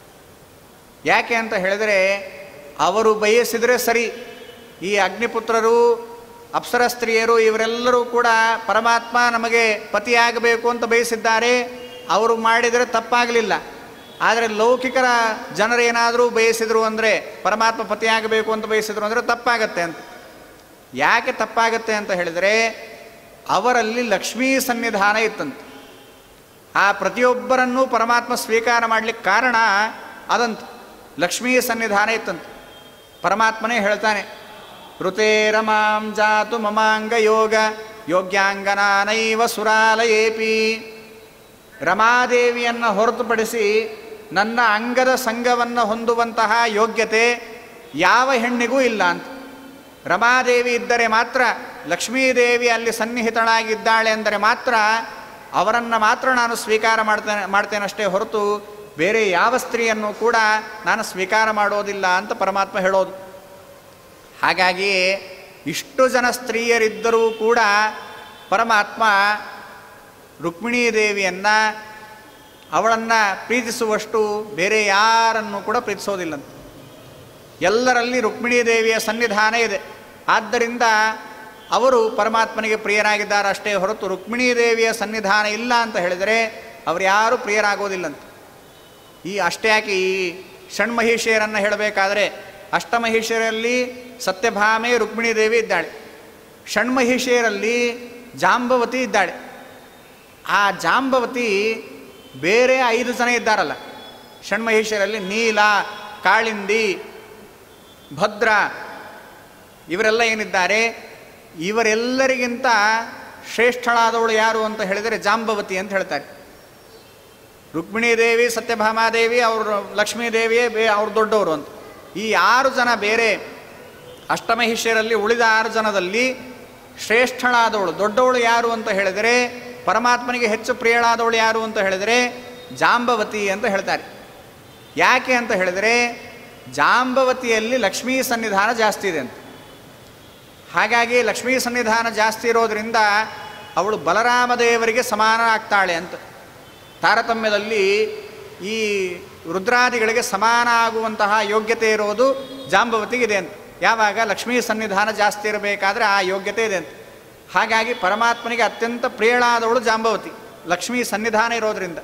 ಯಾಕೆ ಅಂತ ಹೇಳಿದರೆ ಅವರು ಬಯಸಿದರೆ ಸರಿ ಈ ಅಗ್ನಿಪುತ್ರರು ಅಪ್ಸರ ಸ್ತ್ರೀಯರು ಇವರೆಲ್ಲರೂ ಕೂಡ ಪರಮಾತ್ಮ ನಮಗೆ ಪತಿಯಾಗಬೇಕು ಅಂತ ಬಯಸಿದ್ದಾರೆ ಅವರು ಮಾಡಿದರೆ ತಪ್ಪಾಗಲಿಲ್ಲ ಆದರೆ ಲೌಕಿಕರ ಜನರೇನಾದರೂ ಬಯಸಿದ್ರು ಅಂದರೆ ಪರಮಾತ್ಮ ಪತಿಯಾಗಬೇಕು ಅಂತ ಬಯಸಿದ್ರು ಅಂದರೆ ತಪ್ಪಾಗತ್ತೆ ಅಂತ ಯಾಕೆ ತಪ್ಪಾಗತ್ತೆ ಅಂತ ಹೇಳಿದರೆ ಅವರಲ್ಲಿ ಲಕ್ಷ್ಮೀ ಸನ್ನಿಧಾನ ಇತ್ತಂತೆ ಆ ಪ್ರತಿಯೊಬ್ಬರನ್ನೂ ಪರಮಾತ್ಮ ಸ್ವೀಕಾರ ಮಾಡಲಿಕ್ಕೆ ಕಾರಣ ಅದಂತ ಲಕ್ಷ್ಮೀ ಸನ್ನಿಧಾನ ಇತ್ತಂತೆ ಪರಮಾತ್ಮನೇ ಹೇಳ್ತಾನೆ ಋತೇರಮಾಂ ಜಾತು ಮಮಾಂಗ ಯೋಗ ಯೋಗ್ಯಾಂಗನಾನೈವ ಸುರಾಲಯೇಪಿ ರಮಾದೇವಿಯನ್ನು ಹೊರತುಪಡಿಸಿ ನನ್ನ ಅಂಗದ ಸಂಘವನ್ನು ಹೊಂದುವಂತಹ ಯೋಗ್ಯತೆ ಯಾವ ಹೆಣ್ಣಿಗೂ ಇಲ್ಲ ಅಂತ ರಮಾದೇವಿ ಇದ್ದರೆ ಮಾತ್ರ ಲಕ್ಷ್ಮೀದೇವಿ ಅಲ್ಲಿ ಸನ್ನಿಹಿತಳಾಗಿದ್ದಾಳೆ ಅಂದರೆ ಮಾತ್ರ ಅವರನ್ನು ಮಾತ್ರ ನಾನು ಸ್ವೀಕಾರ ಮಾಡ್ತೇನೆ ಮಾಡ್ತೇನಷ್ಟೇ ಹೊರತು ಬೇರೆ ಯಾವ ಸ್ತ್ರೀಯನ್ನು ಕೂಡ ನಾನು ಸ್ವೀಕಾರ ಮಾಡೋದಿಲ್ಲ ಅಂತ ಪರಮಾತ್ಮ ಹೇಳೋದು ಹಾಗಾಗಿ ಇಷ್ಟು ಜನ ಸ್ತ್ರೀಯರಿದ್ದರೂ ಕೂಡ ಪರಮಾತ್ಮ ರುಕ್ಮಿಣೀ ದೇವಿಯನ್ನು ಅವಳನ್ನು ಪ್ರೀತಿಸುವಷ್ಟು ಬೇರೆ ಯಾರನ್ನು ಕೂಡ ಪ್ರೀತಿಸೋದಿಲ್ಲಂತೆ ಎಲ್ಲರಲ್ಲಿ ರುಕ್ಮಿಣೀ ದೇವಿಯ ಸನ್ನಿಧಾನ ಇದೆ ಆದ್ದರಿಂದ ಅವರು ಪರಮಾತ್ಮನಿಗೆ ಪ್ರಿಯರಾಗಿದ್ದಾರೆ ಅಷ್ಟೇ ಹೊರತು ರುಕ್ಮಿಣೀ ದೇವಿಯ ಸನ್ನಿಧಾನ ಇಲ್ಲ ಅಂತ ಹೇಳಿದರೆ ಅವರು ಯಾರೂ ಪ್ರಿಯರಾಗೋದಿಲ್ಲಂತೆ ಈ ಅಷ್ಟೇ ಯಾಕೆ ಈ ಷಣ್ಮಹಿಷಿಯರನ್ನು ಹೇಳಬೇಕಾದರೆ ಅಷ್ಟಮಹಿಷಿಯರಲ್ಲಿ ಸತ್ಯಭಾಮೆ ರುಕ್ಮಿಣೀ ದೇವಿ ಇದ್ದಾಳೆ ಷಣ್ಮಹಿಷಿಯರಲ್ಲಿ ಜಾಂಬವತಿ ಇದ್ದಾಳೆ ಆ ಜಾಂಬವತಿ ಬೇರೆ ಐದು ಜನ ಇದ್ದಾರಲ್ಲ ಷಣ್ಮಹಿಷಿಯರಲ್ಲಿ ನೀಲ ಕಾಳಿಂದಿ ಭದ್ರ ಇವರೆಲ್ಲ ಏನಿದ್ದಾರೆ ಇವರೆಲ್ಲರಿಗಿಂತ ಶ್ರೇಷ್ಠಳಾದವಳು ಯಾರು ಅಂತ ಹೇಳಿದರೆ ಜಾಂಬವತಿ ಅಂತ ಹೇಳ್ತಾರೆ ರುಕ್ಮಿಣೀ ದೇವಿ ಸತ್ಯಭಾಮಾದೇವಿ ಅವರು ಲಕ್ಷ್ಮೀ ದೇವಿಯೇ ಬೇ ಅವ್ರು ದೊಡ್ಡವರು ಅಂತ ಈ ಆರು ಜನ ಬೇರೆ ಅಷ್ಟಮಹಿಷ್ಯರಲ್ಲಿ ಉಳಿದ ಆರು ಜನದಲ್ಲಿ ಶ್ರೇಷ್ಠಳಾದವಳು ದೊಡ್ಡವಳು ಯಾರು ಅಂತ ಹೇಳಿದರೆ ಪರಮಾತ್ಮನಿಗೆ ಹೆಚ್ಚು ಪ್ರಿಯಳಾದವಳು ಯಾರು ಅಂತ ಹೇಳಿದರೆ ಜಾಂಬವತಿ ಅಂತ ಹೇಳ್ತಾರೆ ಯಾಕೆ ಅಂತ ಹೇಳಿದರೆ ಜಾಂಬವತಿಯಲ್ಲಿ ಲಕ್ಷ್ಮೀ ಸನ್ನಿಧಾನ ಜಾಸ್ತಿ ಇದೆ ಅಂತ ಹಾಗಾಗಿ ಲಕ್ಷ್ಮೀ ಸನ್ನಿಧಾನ ಜಾಸ್ತಿ ಇರೋದರಿಂದ ಅವಳು ಬಲರಾಮದೇವರಿಗೆ ಸಮಾನ ಆಗ್ತಾಳೆ ಅಂತ ತಾರತಮ್ಯದಲ್ಲಿ ಈ ರುದ್ರಾದಿಗಳಿಗೆ ಸಮಾನ ಆಗುವಂತಹ ಯೋಗ್ಯತೆ ಇರೋದು ಜಾಂಬವತಿಗಿದೆ ಅಂತ ಯಾವಾಗ ಲಕ್ಷ್ಮೀ ಸನ್ನಿಧಾನ ಜಾಸ್ತಿ ಇರಬೇಕಾದ್ರೆ ಆ ಯೋಗ್ಯತೆ ಇದೆ ಅಂತ ಹಾಗಾಗಿ ಪರಮಾತ್ಮನಿಗೆ ಅತ್ಯಂತ ಪ್ರಿಯಳಾದವಳು ಜಾಂಬವತಿ ಲಕ್ಷ್ಮೀ ಸನ್ನಿಧಾನ ಇರೋದರಿಂದ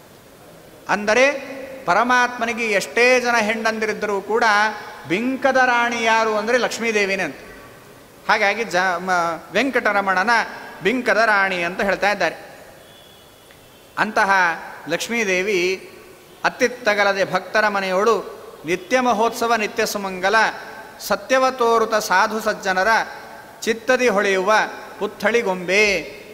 ಅಂದರೆ ಪರಮಾತ್ಮನಿಗೆ ಎಷ್ಟೇ ಜನ ಹೆಂಡಂದಿರಿದ್ದರೂ ಕೂಡ ಬಿಂಕದ ರಾಣಿ ಯಾರು ಅಂದರೆ ಲಕ್ಷ್ಮೀದೇವಿನೇ ಅಂತ ಹಾಗಾಗಿ ಜ ಮ ವೆಂಕಟರಮಣನ ಬಿಂಕದ ರಾಣಿ ಅಂತ ಹೇಳ್ತಾ ಇದ್ದಾರೆ ಅಂತಹ ಲಕ್ಷ್ಮೀದೇವಿ ಅತ್ತಿತ್ತಗಲದೆ ಭಕ್ತರ ಮನೆಯೋಳು ನಿತ್ಯ ಮಹೋತ್ಸವ ನಿತ್ಯ ಸುಮಂಗಲ ಸತ್ಯವ ತೋರುತ ಸಾಧು ಸಜ್ಜನರ ಚಿತ್ತದಿ ಹೊಳೆಯುವ ಪುತ್ಥಳಿಗೊಂಬೆ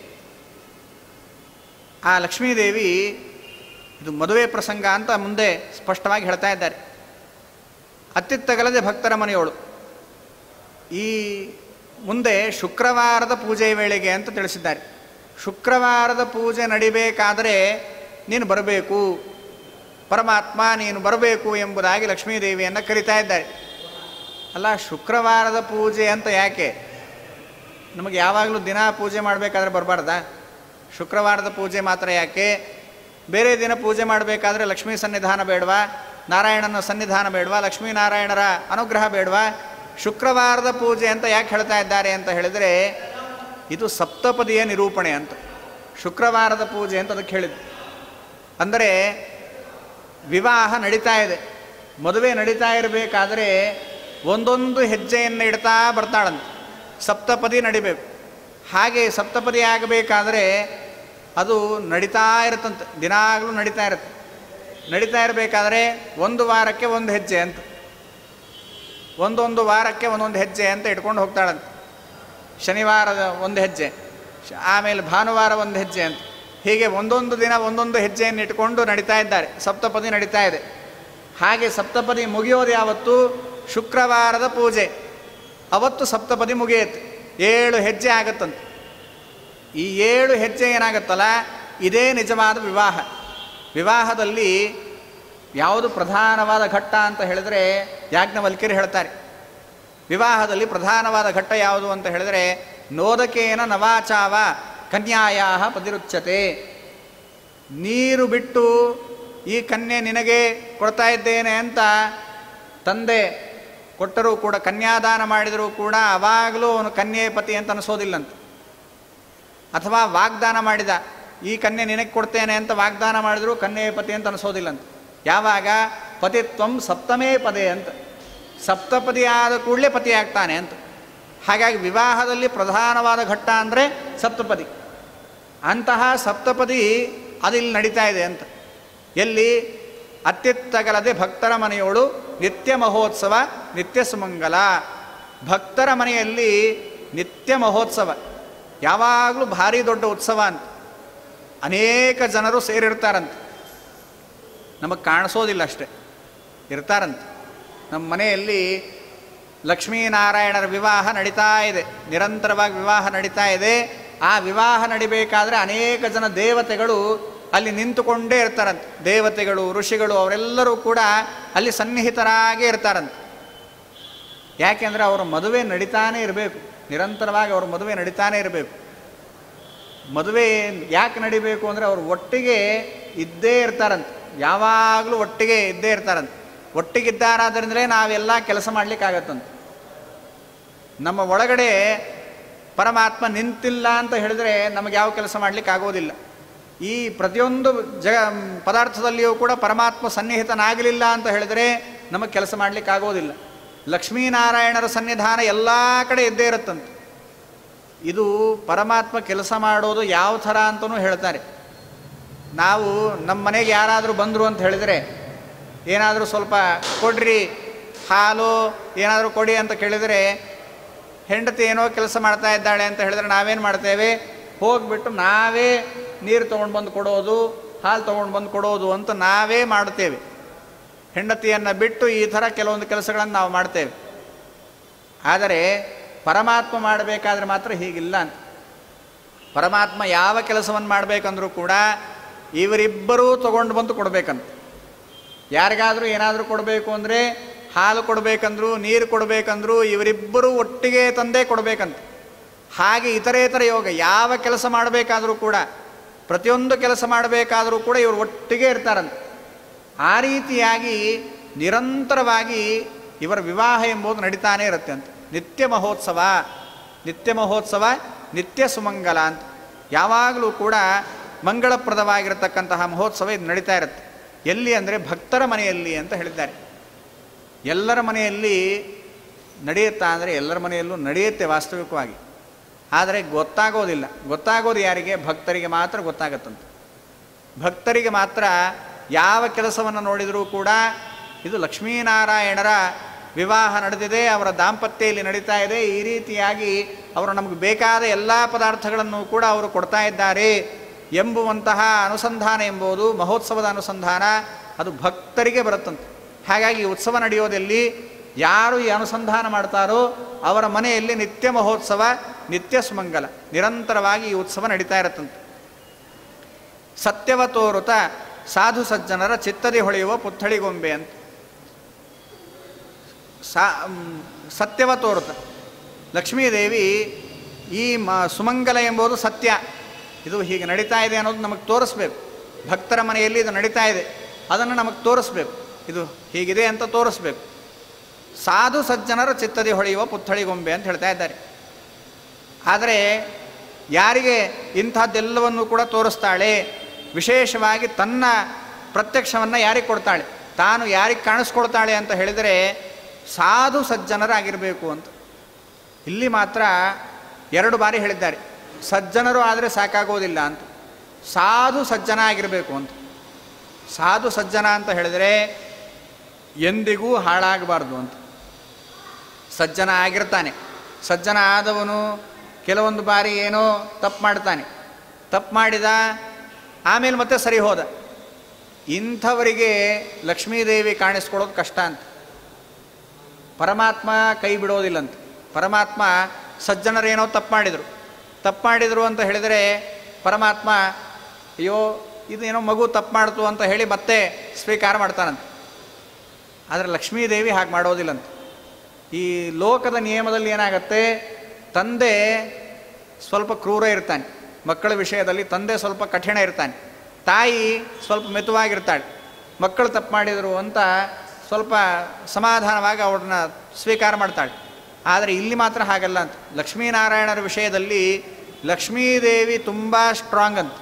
ಆ ಲಕ್ಷ್ಮೀದೇವಿ ಇದು ಮದುವೆ ಪ್ರಸಂಗ ಅಂತ ಮುಂದೆ ಸ್ಪಷ್ಟವಾಗಿ ಹೇಳ್ತಾ ಇದ್ದಾರೆ ಅತ್ತಿತ್ತಗಲದೆ ಭಕ್ತರ ಮನೆಯೋಳು ಈ ಮುಂದೆ ಶುಕ್ರವಾರದ ಪೂಜೆ ವೇಳೆಗೆ ಅಂತ ತಿಳಿಸಿದ್ದಾರೆ ಶುಕ್ರವಾರದ ಪೂಜೆ ನಡಿಬೇಕಾದರೆ ನೀನು ಬರಬೇಕು ಪರಮಾತ್ಮ ನೀನು ಬರಬೇಕು ಎಂಬುದಾಗಿ ಲಕ್ಷ್ಮೀದೇವಿಯನ್ನು ಕರಿತಾ ಇದ್ದಾರೆ ಅಲ್ಲ ಶುಕ್ರವಾರದ ಪೂಜೆ ಅಂತ ಯಾಕೆ ನಮಗೆ ಯಾವಾಗಲೂ ದಿನ ಪೂಜೆ ಮಾಡಬೇಕಾದ್ರೆ ಬರಬಾರ್ದಾ ಶುಕ್ರವಾರದ ಪೂಜೆ ಮಾತ್ರ ಯಾಕೆ ಬೇರೆ ದಿನ ಪೂಜೆ ಮಾಡಬೇಕಾದ್ರೆ ಲಕ್ಷ್ಮೀ ಸನ್ನಿಧಾನ ಬೇಡವಾ ನಾರಾಯಣನ ಸನ್ನಿಧಾನ ಬೇಡವಾ ಲಕ್ಷ್ಮೀನಾರಾಯಣರ ಅನುಗ್ರಹ ಬೇಡವಾ ಶುಕ್ರವಾರದ ಪೂಜೆ ಅಂತ ಯಾಕೆ ಹೇಳ್ತಾ ಇದ್ದಾರೆ ಅಂತ ಹೇಳಿದರೆ ಇದು ಸಪ್ತಪದಿಯ ನಿರೂಪಣೆ ಅಂತ ಶುಕ್ರವಾರದ ಪೂಜೆ ಅಂತ ಅದಕ್ಕೆ ಹೇಳಿದ್ದು ಅಂದರೆ ವಿವಾಹ ನಡೀತಾ ಇದೆ ಮದುವೆ ನಡೀತಾ ಇರಬೇಕಾದ್ರೆ ಒಂದೊಂದು ಹೆಜ್ಜೆಯನ್ನು ಇಡ್ತಾ ಬರ್ತಾಳಂತೆ ಸಪ್ತಪದಿ ನಡಿಬೇಕು ಹಾಗೆ ಸಪ್ತಪದಿ ಆಗಬೇಕಾದ್ರೆ ಅದು ನಡೀತಾ ಇರುತ್ತಂತೆ ದಿನಾಗಲೂ ನಡೀತಾ ಇರುತ್ತೆ ನಡೀತಾ ಇರಬೇಕಾದ್ರೆ ಒಂದು ವಾರಕ್ಕೆ ಒಂದು ಹೆಜ್ಜೆ ಅಂತ ಒಂದೊಂದು ವಾರಕ್ಕೆ ಒಂದೊಂದು ಹೆಜ್ಜೆ ಅಂತ ಇಟ್ಕೊಂಡು ಹೋಗ್ತಾಳಂತೆ ಶನಿವಾರದ ಒಂದು ಹೆಜ್ಜೆ ಶ- ಆಮೇಲೆ ಭಾನುವಾರ ಒಂದು ಹೆಜ್ಜೆ ಅಂತ ಹೀಗೆ ಒಂದೊಂದು ದಿನ ಒಂದೊಂದು ಹೆಜ್ಜೆಯನ್ನು ಇಟ್ಕೊಂಡು ನಡೀತಾ ಇದ್ದಾರೆ ಸಪ್ತಪದಿ ನಡೀತಾ ಇದೆ ಹಾಗೆ ಸಪ್ತಪದಿ ಮುಗಿಯೋದು ಯಾವತ್ತು ಶುಕ್ರವಾರದ ಪೂಜೆ ಅವತ್ತು ಸಪ್ತಪದಿ ಮುಗಿಯುತ್ತೆ ಏಳು ಹೆಜ್ಜೆ ಆಗತ್ತಂತೆ ಈ ಏಳು ಹೆಜ್ಜೆ ಏನಾಗತ್ತಲ್ಲ ಇದೇ ನಿಜವಾದ ವಿವಾಹ ವಿವಾಹದಲ್ಲಿ ಯಾವುದು ಪ್ರಧಾನವಾದ ಘಟ್ಟ ಅಂತ ಹೇಳಿದರೆ ಯಾಜ್ಞವಲ್ಕಿರು ಹೇಳ್ತಾರೆ ವಿವಾಹದಲ್ಲಿ ಪ್ರಧಾನವಾದ ಘಟ್ಟ ಯಾವುದು ಅಂತ ಹೇಳಿದರೆ ನೋದಕೇನ ನವಾಚಾವ ಕನ್ಯಾಯ ಪದಿರುಚ್ಯತೆ ನೀರು ಬಿಟ್ಟು ಈ ಕನ್ಯೆ ನಿನಗೆ ಕೊಡ್ತಾ ಇದ್ದೇನೆ ಅಂತ ತಂದೆ ಕೊಟ್ಟರೂ ಕೂಡ ಕನ್ಯಾದಾನ ಮಾಡಿದರೂ ಕೂಡ ಅವಾಗಲೂ ಅವನು ಕನ್ಯೆ ಪತಿ ಅಂತ ಅನಿಸೋದಿಲ್ಲಂತ ಅಥವಾ ವಾಗ್ದಾನ ಮಾಡಿದ ಈ ಕನ್ಯೆ ನಿನಗೆ ಕೊಡ್ತೇನೆ ಅಂತ ವಾಗ್ದಾನ ಮಾಡಿದ್ರು ಕನ್ಯೆ ಪತಿ ಅಂತ ಅನಿಸೋದಿಲ್ಲಂತ ಯಾವಾಗ ಪತಿತ್ವಂ ಸಪ್ತಮೇ ಪದೇ ಅಂತ ಸಪ್ತಪದಿ ಆದ ಕೂಡಲೇ ಪತಿ ಆಗ್ತಾನೆ ಅಂತ ಹಾಗಾಗಿ ವಿವಾಹದಲ್ಲಿ ಪ್ರಧಾನವಾದ ಘಟ್ಟ ಅಂದರೆ ಸಪ್ತಪದಿ ಅಂತಹ ಸಪ್ತಪದಿ ಅದು ಇಲ್ಲಿ ನಡೀತಾ ಇದೆ ಅಂತ ಎಲ್ಲಿ ಅತ್ಯುತ್ತಗಲದೆ ಭಕ್ತರ ಮನೆಯೋಳು ನಿತ್ಯ ಮಹೋತ್ಸವ ನಿತ್ಯ ಸುಮಂಗಲ ಭಕ್ತರ ಮನೆಯಲ್ಲಿ ನಿತ್ಯ ಮಹೋತ್ಸವ ಯಾವಾಗಲೂ ಭಾರಿ ದೊಡ್ಡ ಉತ್ಸವ ಅಂತ ಅನೇಕ ಜನರು ಸೇರಿರ್ತಾರಂತೆ ನಮಗೆ ಕಾಣಿಸೋದಿಲ್ಲ ಅಷ್ಟೆ ಇರ್ತಾರಂತೆ ನಮ್ಮ ಮನೆಯಲ್ಲಿ ಲಕ್ಷ್ಮೀನಾರಾಯಣರ ವಿವಾಹ ನಡೀತಾ ಇದೆ ನಿರಂತರವಾಗಿ ವಿವಾಹ ನಡೀತಾ ಇದೆ ಆ ವಿವಾಹ ನಡಿಬೇಕಾದ್ರೆ ಅನೇಕ ಜನ ದೇವತೆಗಳು ಅಲ್ಲಿ ನಿಂತುಕೊಂಡೇ ಇರ್ತಾರಂತೆ ದೇವತೆಗಳು ಋಷಿಗಳು ಅವರೆಲ್ಲರೂ ಕೂಡ ಅಲ್ಲಿ ಸನ್ನಿಹಿತರಾಗೇ ಇರ್ತಾರಂತೆ ಯಾಕೆಂದರೆ ಅವರ ಮದುವೆ ನಡೀತಾನೇ ಇರಬೇಕು ನಿರಂತರವಾಗಿ ಅವ್ರ ಮದುವೆ ನಡೀತಾನೇ ಇರಬೇಕು ಮದುವೆ ಯಾಕೆ ನಡಿಬೇಕು ಅಂದರೆ ಅವರು ಒಟ್ಟಿಗೆ ಇದ್ದೇ ಇರ್ತಾರಂತೆ ಯಾವಾಗಲೂ ಒಟ್ಟಿಗೆ ಇದ್ದೇ ಇರ್ತಾರಂತೆ ಒಟ್ಟಿಗಿದ್ದಾರಾದ್ರಿಂದಲೇ ನಾವೆಲ್ಲ ಕೆಲಸ ಮಾಡಲಿಕ್ಕಾಗತ್ತಂತೆ ನಮ್ಮ ಒಳಗಡೆ ಪರಮಾತ್ಮ ನಿಂತಿಲ್ಲ ಅಂತ ಹೇಳಿದ್ರೆ ನಮಗೆ ಯಾವ ಕೆಲಸ ಮಾಡಲಿಕ್ಕೆ ಆಗೋದಿಲ್ಲ ಈ ಪ್ರತಿಯೊಂದು ಜಗ ಪದಾರ್ಥದಲ್ಲಿಯೂ ಕೂಡ ಪರಮಾತ್ಮ ಸನ್ನಿಹಿತನಾಗಲಿಲ್ಲ ಅಂತ ಹೇಳಿದರೆ ನಮಗೆ ಕೆಲಸ ಮಾಡಲಿಕ್ಕೆ ಆಗೋದಿಲ್ಲ ಲಕ್ಷ್ಮೀನಾರಾಯಣರ ಸನ್ನಿಧಾನ ಎಲ್ಲ ಕಡೆ ಇದ್ದೇ ಇರುತ್ತಂತೆ ಇದು ಪರಮಾತ್ಮ ಕೆಲಸ ಮಾಡೋದು ಯಾವ ಥರ ಅಂತಲೂ ಹೇಳ್ತಾರೆ ನಾವು ನಮ್ಮ ಮನೆಗೆ ಯಾರಾದರೂ ಬಂದರು ಅಂತ ಹೇಳಿದರೆ ಏನಾದರೂ ಸ್ವಲ್ಪ ಕೊಡ್ರಿ ಹಾಲು ಏನಾದರೂ ಕೊಡಿ ಅಂತ ಕೇಳಿದರೆ ಹೆಂಡತಿ ಏನೋ ಕೆಲಸ ಮಾಡ್ತಾ ಇದ್ದಾಳೆ ಅಂತ ಹೇಳಿದ್ರೆ ನಾವೇನು ಮಾಡ್ತೇವೆ ಹೋಗಿಬಿಟ್ಟು ನಾವೇ ನೀರು ತೊಗೊಂಡು ಬಂದು ಕೊಡೋದು ಹಾಲು ತೊಗೊಂಡು ಬಂದು ಕೊಡೋದು ಅಂತ ನಾವೇ ಮಾಡ್ತೇವೆ ಹೆಂಡತಿಯನ್ನು ಬಿಟ್ಟು ಈ ಥರ ಕೆಲವೊಂದು ಕೆಲಸಗಳನ್ನು ನಾವು ಮಾಡ್ತೇವೆ ಆದರೆ ಪರಮಾತ್ಮ ಮಾಡಬೇಕಾದ್ರೆ ಮಾತ್ರ ಹೀಗಿಲ್ಲ ಅಂತ ಪರಮಾತ್ಮ ಯಾವ ಕೆಲಸವನ್ನು ಮಾಡಬೇಕಂದ್ರೂ ಕೂಡ ಇವರಿಬ್ಬರೂ ತೊಗೊಂಡು ಬಂದು ಕೊಡಬೇಕಂತ ಯಾರಿಗಾದರೂ ಏನಾದರೂ ಕೊಡಬೇಕು ಅಂದರೆ ಹಾಲು ಕೊಡಬೇಕಂದ್ರು ನೀರು ಕೊಡಬೇಕಂದ್ರು ಇವರಿಬ್ಬರೂ ಒಟ್ಟಿಗೆ ತಂದೇ ಕೊಡಬೇಕಂತ ಹಾಗೆ ಇತರೇತರ ಯೋಗ ಯಾವ ಕೆಲಸ ಮಾಡಬೇಕಾದರೂ ಕೂಡ ಪ್ರತಿಯೊಂದು ಕೆಲಸ ಮಾಡಬೇಕಾದರೂ ಕೂಡ ಇವರು ಒಟ್ಟಿಗೆ ಇರ್ತಾರಂತೆ ಆ ರೀತಿಯಾಗಿ ನಿರಂತರವಾಗಿ ಇವರ ವಿವಾಹ ಎಂಬುದು ನಡೀತಾನೇ ಇರುತ್ತೆ ಅಂತ ನಿತ್ಯ ಮಹೋತ್ಸವ ನಿತ್ಯ ಮಹೋತ್ಸವ ನಿತ್ಯ ಸುಮಂಗಲ ಅಂತ ಯಾವಾಗಲೂ ಕೂಡ ಮಂಗಳಪ್ರದವಾಗಿರತಕ್ಕಂತಹ ಮಹೋತ್ಸವ ಇದು ನಡೀತಾ ಇರುತ್ತೆ ಎಲ್ಲಿ ಅಂದರೆ ಭಕ್ತರ ಮನೆಯಲ್ಲಿ ಅಂತ ಹೇಳಿದ್ದಾರೆ ಎಲ್ಲರ ಮನೆಯಲ್ಲಿ ನಡೆಯುತ್ತಾ ಅಂದರೆ ಎಲ್ಲರ ಮನೆಯಲ್ಲೂ ನಡೆಯುತ್ತೆ ವಾಸ್ತವಿಕವಾಗಿ ಆದರೆ ಗೊತ್ತಾಗೋದಿಲ್ಲ ಗೊತ್ತಾಗೋದು ಯಾರಿಗೆ ಭಕ್ತರಿಗೆ ಮಾತ್ರ ಗೊತ್ತಾಗತ್ತಂತೆ ಭಕ್ತರಿಗೆ ಮಾತ್ರ ಯಾವ ಕೆಲಸವನ್ನು ನೋಡಿದರೂ ಕೂಡ ಇದು ಲಕ್ಷ್ಮೀನಾರಾಯಣರ ವಿವಾಹ ನಡೆದಿದೆ ಅವರ ದಾಂಪತ್ಯ ಇಲ್ಲಿ ನಡೀತಾ ಇದೆ ಈ ರೀತಿಯಾಗಿ ಅವರು ನಮಗೆ ಬೇಕಾದ ಎಲ್ಲ ಪದಾರ್ಥಗಳನ್ನು ಕೂಡ ಅವರು ಕೊಡ್ತಾ ಇದ್ದಾರೆ ಎಂಬುವಂತಹ ಅನುಸಂಧಾನ ಎಂಬುದು ಮಹೋತ್ಸವದ ಅನುಸಂಧಾನ ಅದು ಭಕ್ತರಿಗೆ ಬರುತ್ತಂತೆ ಹಾಗಾಗಿ ಈ ಉತ್ಸವ ನಡೆಯೋದಲ್ಲಿ ಯಾರು ಈ ಅನುಸಂಧಾನ ಮಾಡ್ತಾರೋ ಅವರ ಮನೆಯಲ್ಲಿ ನಿತ್ಯ ಮಹೋತ್ಸವ ನಿತ್ಯ ಸುಮಂಗಲ ನಿರಂತರವಾಗಿ ಈ ಉತ್ಸವ ನಡೀತಾ ಇರುತ್ತಂತೆ ಸತ್ಯವ ತೋರುತ ಸಾಧು ಸಜ್ಜನರ ಚಿತ್ತದಿ ಹೊಳೆಯುವ ಪುತ್ಥಳಿಗೊಂಬೆ ಅಂತ ಸಾ ಮ್, ಸತ್ಯವ ತೋರುತ ಲಕ್ಷ್ಮೀದೇವಿ ಈ ಮ ಸುಮಂಗಲ ಎಂಬುದು ಸತ್ಯ ಇದು ಹೀಗೆ ನಡೀತಾ ಇದೆ ಅನ್ನೋದು ನಮಗೆ ತೋರಿಸ್ಬೇಕು ಭಕ್ತರ ಮನೆಯಲ್ಲಿ ಇದು ನಡೀತಾ ಇದೆ ಅದನ್ನು ನಮಗೆ ತೋರಿಸ್ಬೇಕು ಇದು ಹೀಗಿದೆ ಅಂತ ತೋರಿಸ್ಬೇಕು ಸಾಧು ಸಜ್ಜನರ ಚಿತ್ತದಿ ಹೊಳೆಯುವ ಪುತ್ಥಳಿಗೊಂಬೆ ಅಂತ ಹೇಳ್ತಾ ಇದ್ದಾರೆ ಆದರೆ ಯಾರಿಗೆ ಇಂಥದ್ದೆಲ್ಲವನ್ನು ಕೂಡ ತೋರಿಸ್ತಾಳೆ ವಿಶೇಷವಾಗಿ ತನ್ನ ಪ್ರತ್ಯಕ್ಷವನ್ನು ಯಾರಿಗೆ ಕೊಡ್ತಾಳೆ ತಾನು ಯಾರಿಗೆ ಕಾಣಿಸ್ಕೊಡ್ತಾಳೆ ಅಂತ ಹೇಳಿದರೆ ಸಾಧು ಸಜ್ಜನರಾಗಿರಬೇಕು ಅಂತ ಇಲ್ಲಿ ಮಾತ್ರ ಎರಡು ಬಾರಿ ಹೇಳಿದ್ದಾರೆ ಸಜ್ಜನರು ಆದರೆ ಸಾಕಾಗೋದಿಲ್ಲ ಅಂತ ಸಾಧು ಸಜ್ಜನ ಆಗಿರಬೇಕು ಅಂತ ಸಾಧು ಸಜ್ಜನ ಅಂತ ಹೇಳಿದರೆ ಎಂದಿಗೂ ಹಾಳಾಗಬಾರ್ದು ಅಂತ ಸಜ್ಜನ ಆಗಿರ್ತಾನೆ ಸಜ್ಜನ ಆದವನು ಕೆಲವೊಂದು ಬಾರಿ ಏನೋ ತಪ್ಪು ಮಾಡ್ತಾನೆ ತಪ್ಪು ಮಾಡಿದ ಆಮೇಲೆ ಮತ್ತೆ ಸರಿ ಹೋದ ಇಂಥವರಿಗೆ ಲಕ್ಷ್ಮೀದೇವಿ ಕಾಣಿಸ್ಕೊಳ್ಳೋದು ಕಷ್ಟ ಅಂತ ಪರಮಾತ್ಮ ಕೈ ಬಿಡೋದಿಲ್ಲಂತ ಪರಮಾತ್ಮ ಸಜ್ಜನರೇನೋ ತಪ್ಪು ಮಾಡಿದರು ತಪ್ಪು ಮಾಡಿದರು ಅಂತ ಹೇಳಿದರೆ ಪರಮಾತ್ಮ ಅಯ್ಯೋ ಇದು ಏನೋ ಮಗು ತಪ್ಪು ಮಾಡ್ತು ಅಂತ ಹೇಳಿ ಮತ್ತೆ ಸ್ವೀಕಾರ ಮಾಡ್ತಾನಂತ ಆದರೆ ಲಕ್ಷ್ಮೀದೇವಿ ಹಾಗೆ ಮಾಡೋದಿಲ್ಲಂತ ಈ ಲೋಕದ ನಿಯಮದಲ್ಲಿ ಏನಾಗತ್ತೆ ತಂದೆ ಸ್ವಲ್ಪ ಕ್ರೂರ ಇರ್ತಾನೆ ಮಕ್ಕಳ ವಿಷಯದಲ್ಲಿ ತಂದೆ ಸ್ವಲ್ಪ ಕಠಿಣ ಇರ್ತಾನೆ ತಾಯಿ ಸ್ವಲ್ಪ ಮಿತವಾಗಿರ್ತಾಳೆ ಮಕ್ಕಳು ತಪ್ಪು ಮಾಡಿದರು ಅಂತ ಸ್ವಲ್ಪ ಸಮಾಧಾನವಾಗಿ ಅವ್ರನ್ನ ಸ್ವೀಕಾರ ಮಾಡ್ತಾಳೆ ಆದರೆ ಇಲ್ಲಿ ಮಾತ್ರ ಹಾಗಲ್ಲ ಅಂತ ಲಕ್ಷ್ಮೀನಾರಾಯಣರ ವಿಷಯದಲ್ಲಿ ಲಕ್ಷ್ಮೀದೇವಿ ತುಂಬ ಸ್ಟ್ರಾಂಗ್ ಅಂತ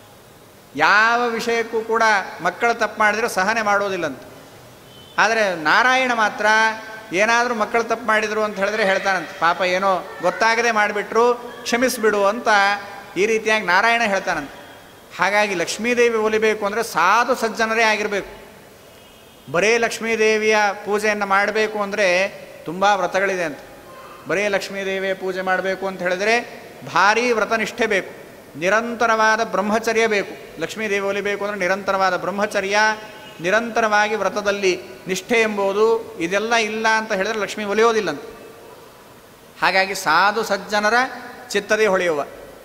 ಯಾವ ವಿಷಯಕ್ಕೂ ಕೂಡ ಮಕ್ಕಳು ತಪ್ಪು ಮಾಡಿದರೆ ಸಹನೆ ಮಾಡೋದಿಲ್ಲಂತ ಆದರೆ ನಾರಾಯಣ ಮಾತ್ರ ಏನಾದರೂ ಮಕ್ಕಳು ತಪ್ಪು ಮಾಡಿದರು ಅಂತ ಹೇಳಿದ್ರೆ ಹೇಳ್ತಾನಂತ ಪಾಪ ಏನೋ ಗೊತ್ತಾಗದೆ ಮಾಡಿಬಿಟ್ರು ಕ್ಷಮಿಸಿಬಿಡು ಅಂತ ಈ ರೀತಿಯಾಗಿ ನಾರಾಯಣ ಹೇಳ್ತಾನಂತ ಹಾಗಾಗಿ ಲಕ್ಷ್ಮೀದೇವಿ ಒಲಿಬೇಕು ಅಂದರೆ ಸಾಧು ಸಜ್ಜನರೇ ಆಗಿರಬೇಕು ಬರೇ ಲಕ್ಷ್ಮೀದೇವಿಯ ಪೂಜೆಯನ್ನು ಮಾಡಬೇಕು ಅಂದರೆ ತುಂಬ ವ್ರತಗಳಿದೆ ಅಂತ ಬರೇ ಲಕ್ಷ್ಮೀದೇವಿಯ ಪೂಜೆ ಮಾಡಬೇಕು ಅಂತ ಹೇಳಿದರೆ ಭಾರೀ ವ್ರತನಿಷ್ಠೆ ಬೇಕು ನಿರಂತರವಾದ ಬ್ರಹ್ಮಚರ್ಯ ಬೇಕು ಲಕ್ಷ್ಮೀದೇವಿ ಒಲಿಬೇಕು ಅಂದರೆ ನಿರಂತರವಾದ ಬ್ರಹ್ಮಚರ್ಯ ನಿರಂತರವಾಗಿ ವ್ರತದಲ್ಲಿ ನಿಷ್ಠೆ ಎಂಬುದು ಇದೆಲ್ಲ ಇಲ್ಲ ಅಂತ ಹೇಳಿದ್ರೆ ಲಕ್ಷ್ಮಿ ಒಲಿಯೋದಿಲ್ಲಂತ ಹಾಗಾಗಿ ಸಾಧು ಸಜ್ಜನರ ಚಿತ್ತದೇ ಹೊಳೆಯುವ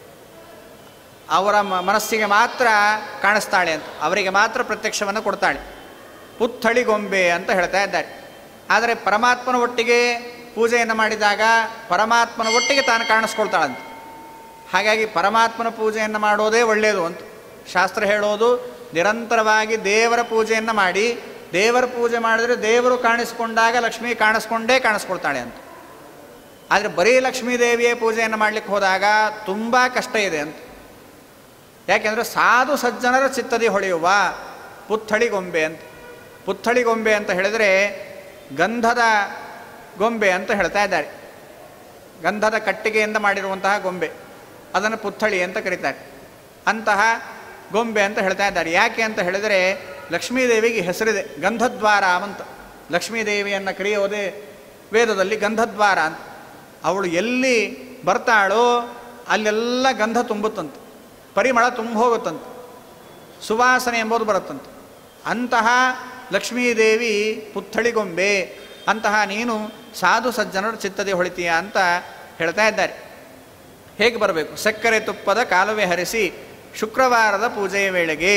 ಅವರ ಮ- ಮನಸ್ಸಿಗೆ ಮಾತ್ರ ಕಾಣಿಸ್ತಾಳೆ ಅಂತ ಅವರಿಗೆ ಮಾತ್ರ ಪ್ರತ್ಯಕ್ಷವನ್ನು ಕೊಡ್ತಾಳೆ ಪುತ್ಥಳಿ ಗೊಂಬೆ ಅಂತ ಹೇಳ್ತಾ ಇದ್ದಾರೆ ಆದರೆ ಪರಮಾತ್ಮನ ಒಟ್ಟಿಗೆ ಪೂಜೆಯನ್ನು ಮಾಡಿದಾಗ ಪರಮಾತ್ಮನ ಒಟ್ಟಿಗೆ ತಾನು ಕಾಣಿಸ್ಕೊಳ್ತಾಳಂತೆ ಹಾಗಾಗಿ ಪರಮಾತ್ಮನ ಪೂಜೆಯನ್ನು ಮಾಡೋದೇ ಒಳ್ಳೆಯದು ಅಂತ ಶಾಸ್ತ್ರ ಹೇಳೋದು ನಿರಂತರವಾಗಿ ದೇವರ ಪೂಜೆಯನ್ನು ಮಾಡಿ ದೇವರ ಪೂಜೆ ಮಾಡಿದ್ರೆ ದೇವರು ಕಾಣಿಸ್ಕೊಂಡಾಗ ಲಕ್ಷ್ಮಿ ಕಾಣಿಸ್ಕೊಂಡೇ ಕಾಣಿಸ್ಕೊಳ್ತಾಳೆ ಅಂತ ಆದರೆ ಬರೀ ಲಕ್ಷ್ಮೀ ದೇವಿಯ ಪೂಜೆಯನ್ನು ಮಾಡಲಿಕ್ಕೆ ಹೋದಾಗ ತುಂಬ ಕಷ್ಟ ಇದೆ ಅಂತ ಯಾಕೆಂದರೆ ಸಾಧು ಸಜ್ಜನರ ಚಿತ್ತದಿ ಹೊಳೆಯುವ ಪುತ್ಥಳಿ ಗೊಂಬೆ ಅಂತ ಪುತ್ಥಳಿ ಗೊಂಬೆ ಅಂತ ಹೇಳಿದರೆ ಗಂಧದ ಗೊಂಬೆ ಅಂತ ಹೇಳ್ತಾ ಇದ್ದಾರೆ ಗಂಧದ ಕಟ್ಟಿಗೆಯಿಂದ ಮಾಡಿರುವಂತಹ ಗೊಂಬೆ ಅದನ್ನು ಪುತ್ಥಳಿ ಅಂತ ಕರೀತಾರೆ ಅಂತಹ ಗೊಂಬೆ ಅಂತ ಹೇಳ್ತಾ ಇದ್ದಾರೆ ಯಾಕೆ ಅಂತ ಹೇಳಿದರೆ ಲಕ್ಷ್ಮೀದೇವಿಗೆ ಹೆಸರಿದೆ ಗಂಧದ್ವಾರ ಅಂತ ಲಕ್ಷ್ಮೀದೇವಿಯನ್ನು ಕರೆಯೋದೇ ವೇದದಲ್ಲಿ ಗಂಧದ್ವಾರ ಅಂತ ಅವಳು ಎಲ್ಲಿ ಬರ್ತಾಳೋ ಅಲ್ಲೆಲ್ಲ ಗಂಧ ತುಂಬುತ್ತಂತೆ ಪರಿಮಳ ತುಂಬ ಹೋಗುತ್ತಂತೆ ಸುವಾಸನೆ ಎಂಬುದು ಬರುತ್ತಂತೆ ಅಂತಹ ಲಕ್ಷ್ಮೀದೇವಿ ಪುತ್ಥಳಿಗೊಂಬೆ ಅಂತಹ ನೀನು ಸಾಧು ಸಜ್ಜನರ ಚಿತ್ತದೆ ಹೊಳಿತೀಯ ಅಂತ ಹೇಳ್ತಾ ಇದ್ದಾರೆ ಹೇಗೆ ಬರಬೇಕು ಸಕ್ಕರೆ ತುಪ್ಪದ ಕಾಲುವೆ ಹರಿಸಿ ಶುಕ್ರವಾರದ ಪೂಜೆಯ ವೇಳೆಗೆ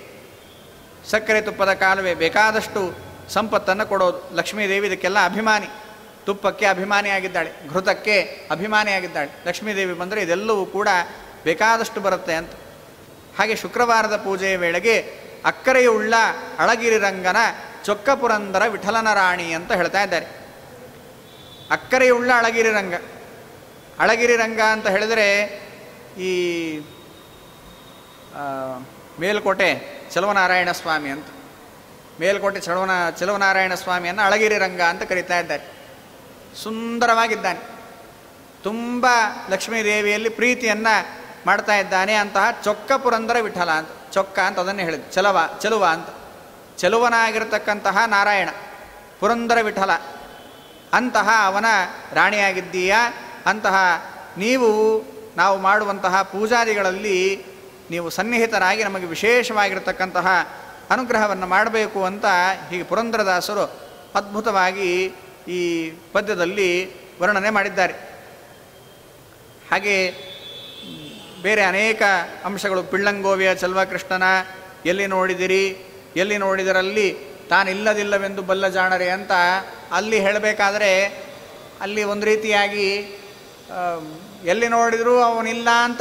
ಸಕ್ಕರೆ ತುಪ್ಪದ ಕಾಲುವೆ ಬೇಕಾದಷ್ಟು ಸಂಪತ್ತನ್ನು ಕೊಡೋದು ಲಕ್ಷ್ಮೀದೇವಿ ಇದಕ್ಕೆಲ್ಲ ಅಭಿಮಾನಿ ತುಪ್ಪಕ್ಕೆ ಅಭಿಮಾನಿಯಾಗಿದ್ದಾಳೆ ಘೃತಕ್ಕೆ ಅಭಿಮಾನಿಯಾಗಿದ್ದಾಳೆ ಲಕ್ಷ್ಮೀದೇವಿ ಬಂದರೆ ಇದೆಲ್ಲವೂ ಕೂಡ ಬೇಕಾದಷ್ಟು ಬರುತ್ತೆ ಅಂತ ಹಾಗೆ ಶುಕ್ರವಾರದ ಪೂಜೆಯ ವೇಳೆಗೆ ಅಕ್ಕರೆಯುಳ್ಳ ಅಳಗಿರಿ ರಂಗನ ಚೊಕ್ಕ ಪುರಂದರ ವಿಠಲನ ರಾಣಿ ಅಂತ ಹೇಳ್ತಾ ಇದ್ದಾರೆ ಅಕ್ಕರೆಯುಳ್ಳ ಅಳಗಿರಿ ರಂಗ ಅಳಗಿರಿ ರಂಗ ಅಂತ ಹೇಳಿದರೆ ಈ ಆ, ಮೇಲ್ಕೋಟೆ ಚಲುವನಾರಾಯಣ ಸ್ವಾಮಿ ಅಂತ ಮೇಲ್ಕೋಟೆ ಚಲುವನ ಚಲುವನಾರಾಯಣ ಸ್ವಾಮಿಯನ್ನು ಅಳಗಿರಿ ರಂಗ ಅಂತ ಕರೀತಾ ಇದ್ದಾರೆ ಸುಂದರವಾಗಿದ್ದಾನೆ ತುಂಬ ಲಕ್ಷ್ಮೀದೇವಿಯಲ್ಲಿ ಪ್ರೀತಿಯನ್ನು ಮಾಡ್ತಾ ಇದ್ದಾನೆ ಅಂತಹ ಚೊಕ್ಕ ಪುರಂದರ ವಿಠಲ ಅಂತ ಚೊಕ್ಕ ಅಂತ ಅದನ್ನೇ ಹೇಳಿದ್ದು ಚಲವ ಚಲುವ ಅಂತ ಚಲುವನಾಗಿರ್ತಕ್ಕಂತಹ ನಾರಾಯಣ ಪುರಂದರ ವಿಠಲ ಅಂತಹ ಅವನ ರಾಣಿಯಾಗಿದ್ದೀಯಾ ಅಂತಹ ನೀವು ನಾವು ಮಾಡುವಂತಹ ಪೂಜಾದಿಗಳಲ್ಲಿ ನೀವು ಸನ್ನಿಹಿತರಾಗಿ ನಮಗೆ ವಿಶೇಷವಾಗಿರ್ತಕ್ಕಂತಹ ಅನುಗ್ರಹವನ್ನು ಮಾಡಬೇಕು ಅಂತ ಹೀಗೆ ಪುರಂದರದಾಸರು ಅದ್ಭುತವಾಗಿ ಈ ಪದ್ಯದಲ್ಲಿ ವರ್ಣನೆ ಮಾಡಿದ್ದಾರೆ ಹಾಗೆ ಮ್, ಬೇರೆ ಅನೇಕ ಅಂಶಗಳು ಪಿಳ್ಳಂಗೋವಿಯ ಚಲ್ವಕೃಷ್ಣನ ಎಲ್ಲಿ ನೋಡಿದಿರಿ ಎಲ್ಲಿ ನೋಡಿದರಲ್ಲಿ ತಾನಿಲ್ಲದಿಲ್ಲವೆಂದು ಬಲ್ಲ ಜಾಣರೆ ಅಂತ ಅಲ್ಲಿ ಹೇಳಬೇಕಾದ್ರೆ ಅಲ್ಲಿ ಒಂದು ರೀತಿಯಾಗಿ ಆ, ಎಲ್ಲಿ ನೋಡಿದರೂ ಅವನಿಲ್ಲ ಅಂತ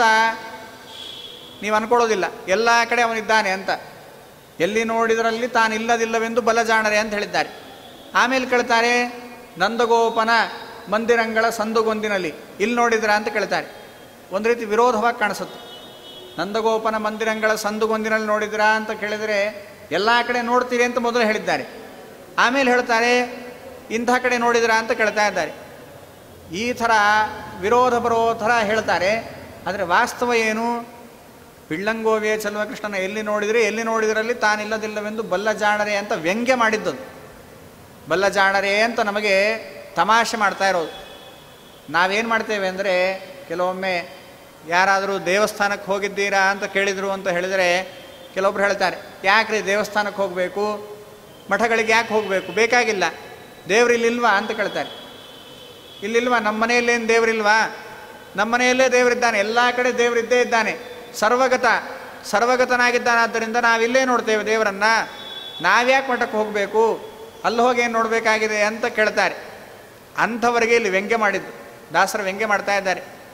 ನೀವು ಅನ್ಕೊಳ್ಳೋದಿಲ್ಲ ಎಲ್ಲ ಕಡೆ ಅವನಿದ್ದಾನೆ ಅಂತ ಎಲ್ಲಿ ನೋಡಿದರಲ್ಲಿ ತಾನಿಲ್ಲದಿಲ್ಲವೆಂದು ಬಲ ಜಾಣರೆ ಅಂತ ಹೇಳಿದ್ದಾರೆ ಆಮೇಲೆ ಕೇಳ್ತಾರೆ ನಂದಗೋಪನ ಮಂದಿರಂಗಳ ಸಂದುಗೊಂದಿನಲ್ಲಿ ಇಲ್ಲಿ ನೋಡಿದ್ರ ಅಂತ ಕೇಳ್ತಾರೆ ಒಂದು ರೀತಿ ವಿರೋಧವಾಗಿ ಕಾಣಿಸುತ್ತೆ ನಂದಗೋಪನ ಮಂದಿರಂಗಳ ಸಂದುಗೊಂದಿನಲ್ಲಿ ನೋಡಿದ್ರಾ ಅಂತ ಕೇಳಿದರೆ ಎಲ್ಲ ಕಡೆ ನೋಡ್ತೀರಿ ಅಂತ ಮೊದಲು ಹೇಳಿದ್ದಾರೆ ಆಮೇಲೆ ಹೇಳ್ತಾರೆ ಇಂಥ ಕಡೆ ನೋಡಿದ್ರಾ ಅಂತ ಕೇಳ್ತಾ ಇದ್ದಾರೆ ಈ ಥರ ವಿರೋಧ ಬರೋ ಥರ ಹೇಳ್ತಾರೆ ಆದರೆ ವಾಸ್ತವ ಏನು ಪಿಳ್ಳಂಗೋವಿಯ ಚಲುವಕೃಷ್ಣನ ಎಲ್ಲಿ ನೋಡಿದರೆ ಎಲ್ಲಿ ನೋಡಿದರಲ್ಲಿ ತಾನಿಲ್ಲದಿಲ್ಲವೆಂದು ಬಲ್ಲ ಜಾಣರೆ ಅಂತ ವ್ಯಂಗ್ಯ ಮಾಡಿದ್ದದು ಬಲ್ಲ ಜಾಣರೆ ಅಂತ ನಮಗೆ ತಮಾಷೆ ಮಾಡ್ತಾ ಇರೋದು ನಾವೇನು ಮಾಡ್ತೇವೆ ಅಂದರೆ ಕೆಲವೊಮ್ಮೆ ಯಾರಾದರೂ ದೇವಸ್ಥಾನಕ್ಕೆ ಹೋಗಿದ್ದೀರಾ ಅಂತ ಕೇಳಿದರು ಅಂತ ಹೇಳಿದರೆ ಕೆಲವೊಬ್ರು ಹೇಳ್ತಾರೆ ಯಾಕ್ರಿ ದೇವಸ್ಥಾನಕ್ಕೆ ಹೋಗಬೇಕು ಮಠಗಳಿಗೆ ಯಾಕೆ ಹೋಗಬೇಕು ಬೇಕಾಗಿಲ್ಲ ದೇವ್ರಿಲ್ಲಿಲ್ವಾ ಅಂತ ಕೇಳ್ತಾರೆ ಇಲ್ಲಿಲ್ವಾ ನಮ್ಮ ಮನೆಯಲ್ಲೇನು ದೇವರಿಲ್ವಾ ನಮ್ಮ ಮನೆಯಲ್ಲೇ ದೇವರಿದ್ದಾನೆ ಎಲ್ಲ ಕಡೆ ದೇವರಿದ್ದೇ ಇದ್ದಾನೆ ಸರ್ವಗತ ಸರ್ವಗತನಾಗಿದ್ದಾನಾದ್ದರಿಂದ ನಾವಿಲ್ಲೇ ನೋಡ್ತೇವೆ ದೇವರನ್ನು ನಾವ್ಯಾಕೆ ಮಠಕ್ಕೆ ಹೋಗಬೇಕು ಅಲ್ಲಿ ಹೋಗಿ ಏನು ನೋಡಬೇಕಾಗಿದೆ ಅಂತ ಕೇಳ್ತಾರೆ ಅಂಥವರಿಗೆ ಇಲ್ಲಿ ವ್ಯಂಗ್ಯ ಮಾಡಿದ್ದು ದಾಸರು ವ್ಯಂಗ್ಯ ಮಾಡ್ತಾ ಇದ್ದಾರೆ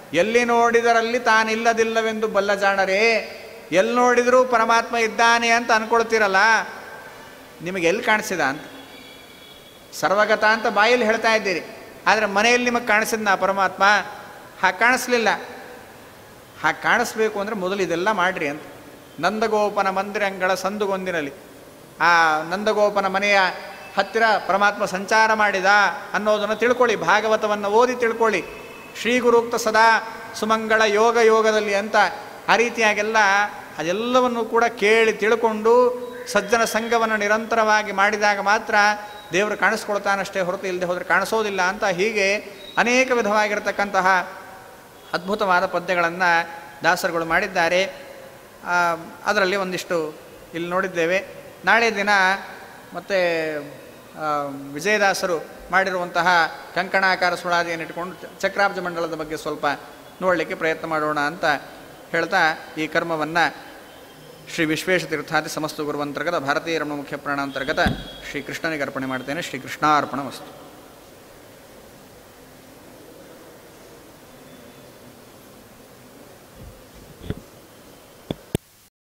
ಎಲ್ಲಿ ನೋಡಿದರಲ್ಲಿ ತಾನಿಲ್ಲದಿಲ್ಲವೆಂದು ಬಲ್ಲ ಜಾಣರೇ ಎಲ್ಲಿ ನೋಡಿದರೂ ಪರಮಾತ್ಮ ಇದ್ದಾನೆ ಅಂತ ಅನ್ಕೊಳ್ತೀರಲ್ಲ ನಿಮಗೆ ಎಲ್ಲಿ ಕಾಣಿಸಿದ ಅಂತ ಸರ್ವಗತ ಅಂತ ಬಾಯಲ್ಲಿ ಹೇಳ್ತಾ ಇದ್ದೀರಿ ಆದರೆ ಮನೆಯಲ್ಲಿ ನಿಮಗೆ ಕಾಣಿಸಿದ್ನ ಪರಮಾತ್ಮ ಹಾಗೆ ಕಾಣಿಸ್ಲಿಲ್ಲ ಹಾಗೆ ಕಾಣಿಸ್ಬೇಕು ಅಂದರೆ ಮೊದಲು ಇದೆಲ್ಲ ಮಾಡ್ರಿ ಅಂತ ನಂದಗೋಪನ ಮಂದಿರಂಗಳ ಸಂದುಗೊಂದಿನಲ್ಲಿ ಆ ನಂದಗೋಪನ ಮನೆಯ ಹತ್ತಿರ ಪರಮಾತ್ಮ ಸಂಚಾರ ಮಾಡಿದ ಅನ್ನೋದನ್ನು ತಿಳ್ಕೊಳ್ಳಿ ಭಾಗವತವನ್ನು ಓದಿ ತಿಳ್ಕೊಳ್ಳಿ ಶ್ರೀ ಗುರುಕ್ತ ಸದಾ ಸುಮಂಗಳ ಯೋಗ ಯೋಗದಲ್ಲಿ ಅಂತ ಆ ರೀತಿಯಾಗೆಲ್ಲ ಅದೆಲ್ಲವನ್ನು ಕೂಡ ಕೇಳಿ ತಿಳ್ಕೊಂಡು ಸಜ್ಜನ ಸಂಘವನ್ನು ನಿರಂತರವಾಗಿ ಮಾಡಿದಾಗ ಮಾತ್ರ ದೇವರು ಕಾಣಿಸ್ಕೊಳ್ತಾನಷ್ಟೇ ಹೊರತು ಇಲ್ಲದೆ ಹೋದರೆ ಕಾಣಿಸೋದಿಲ್ಲ ಅಂತ ಹೀಗೆ ಅನೇಕ ವಿಧವಾಗಿರತಕ್ಕಂತಹ ಅದ್ಭುತವಾದ ಪದ್ಯಗಳನ್ನು ದಾಸರುಗಳು ಮಾಡಿದ್ದಾರೆ ಆ, ಅದರಲ್ಲಿ ಒಂದಿಷ್ಟು ಇಲ್ಲಿ ನೋಡಿದ್ದೇವೆ ನಾಳೆ ದಿನ ಮತ್ತು ವಿಜಯದಾಸರು ಮಾಡಿರುವಂತಹ ಕಂಕಣಾಕಾರ ಸುಳಾದಿಯನ್ನು ಇಟ್ಕೊಂಡು ಚ- ಚಕ್ರಾಬ್ಜ ಮಂಡಲದ ಬಗ್ಗೆ ಸ್ವಲ್ಪ ನೋಡಲಿಕ್ಕೆ ಪ್ರಯತ್ನ ಮಾಡೋಣ ಅಂತ ಹೇಳ್ತಾ ಈ ಕರ್ಮವನ್ನು ಶ್ರೀ ವಿಶ್ವೇಶ ತೀರ್ಥಾದಿ ಸಮಸ್ತ ಗುರುವಂತರ್ಗತ ಭಾರತೀಯ ರಮಣ ಮುಖ್ಯ ಪ್ರಾಣಾಂತರ್ಗತ ಶ್ರೀ ಕೃಷ್ಣನಿಗೆ ಅರ್ಪಣೆ ಮಾಡ್ತೇನೆ ಶ್ರೀ ಕೃಷ್ಣಾರ್ಪಣ ವಸ್ತು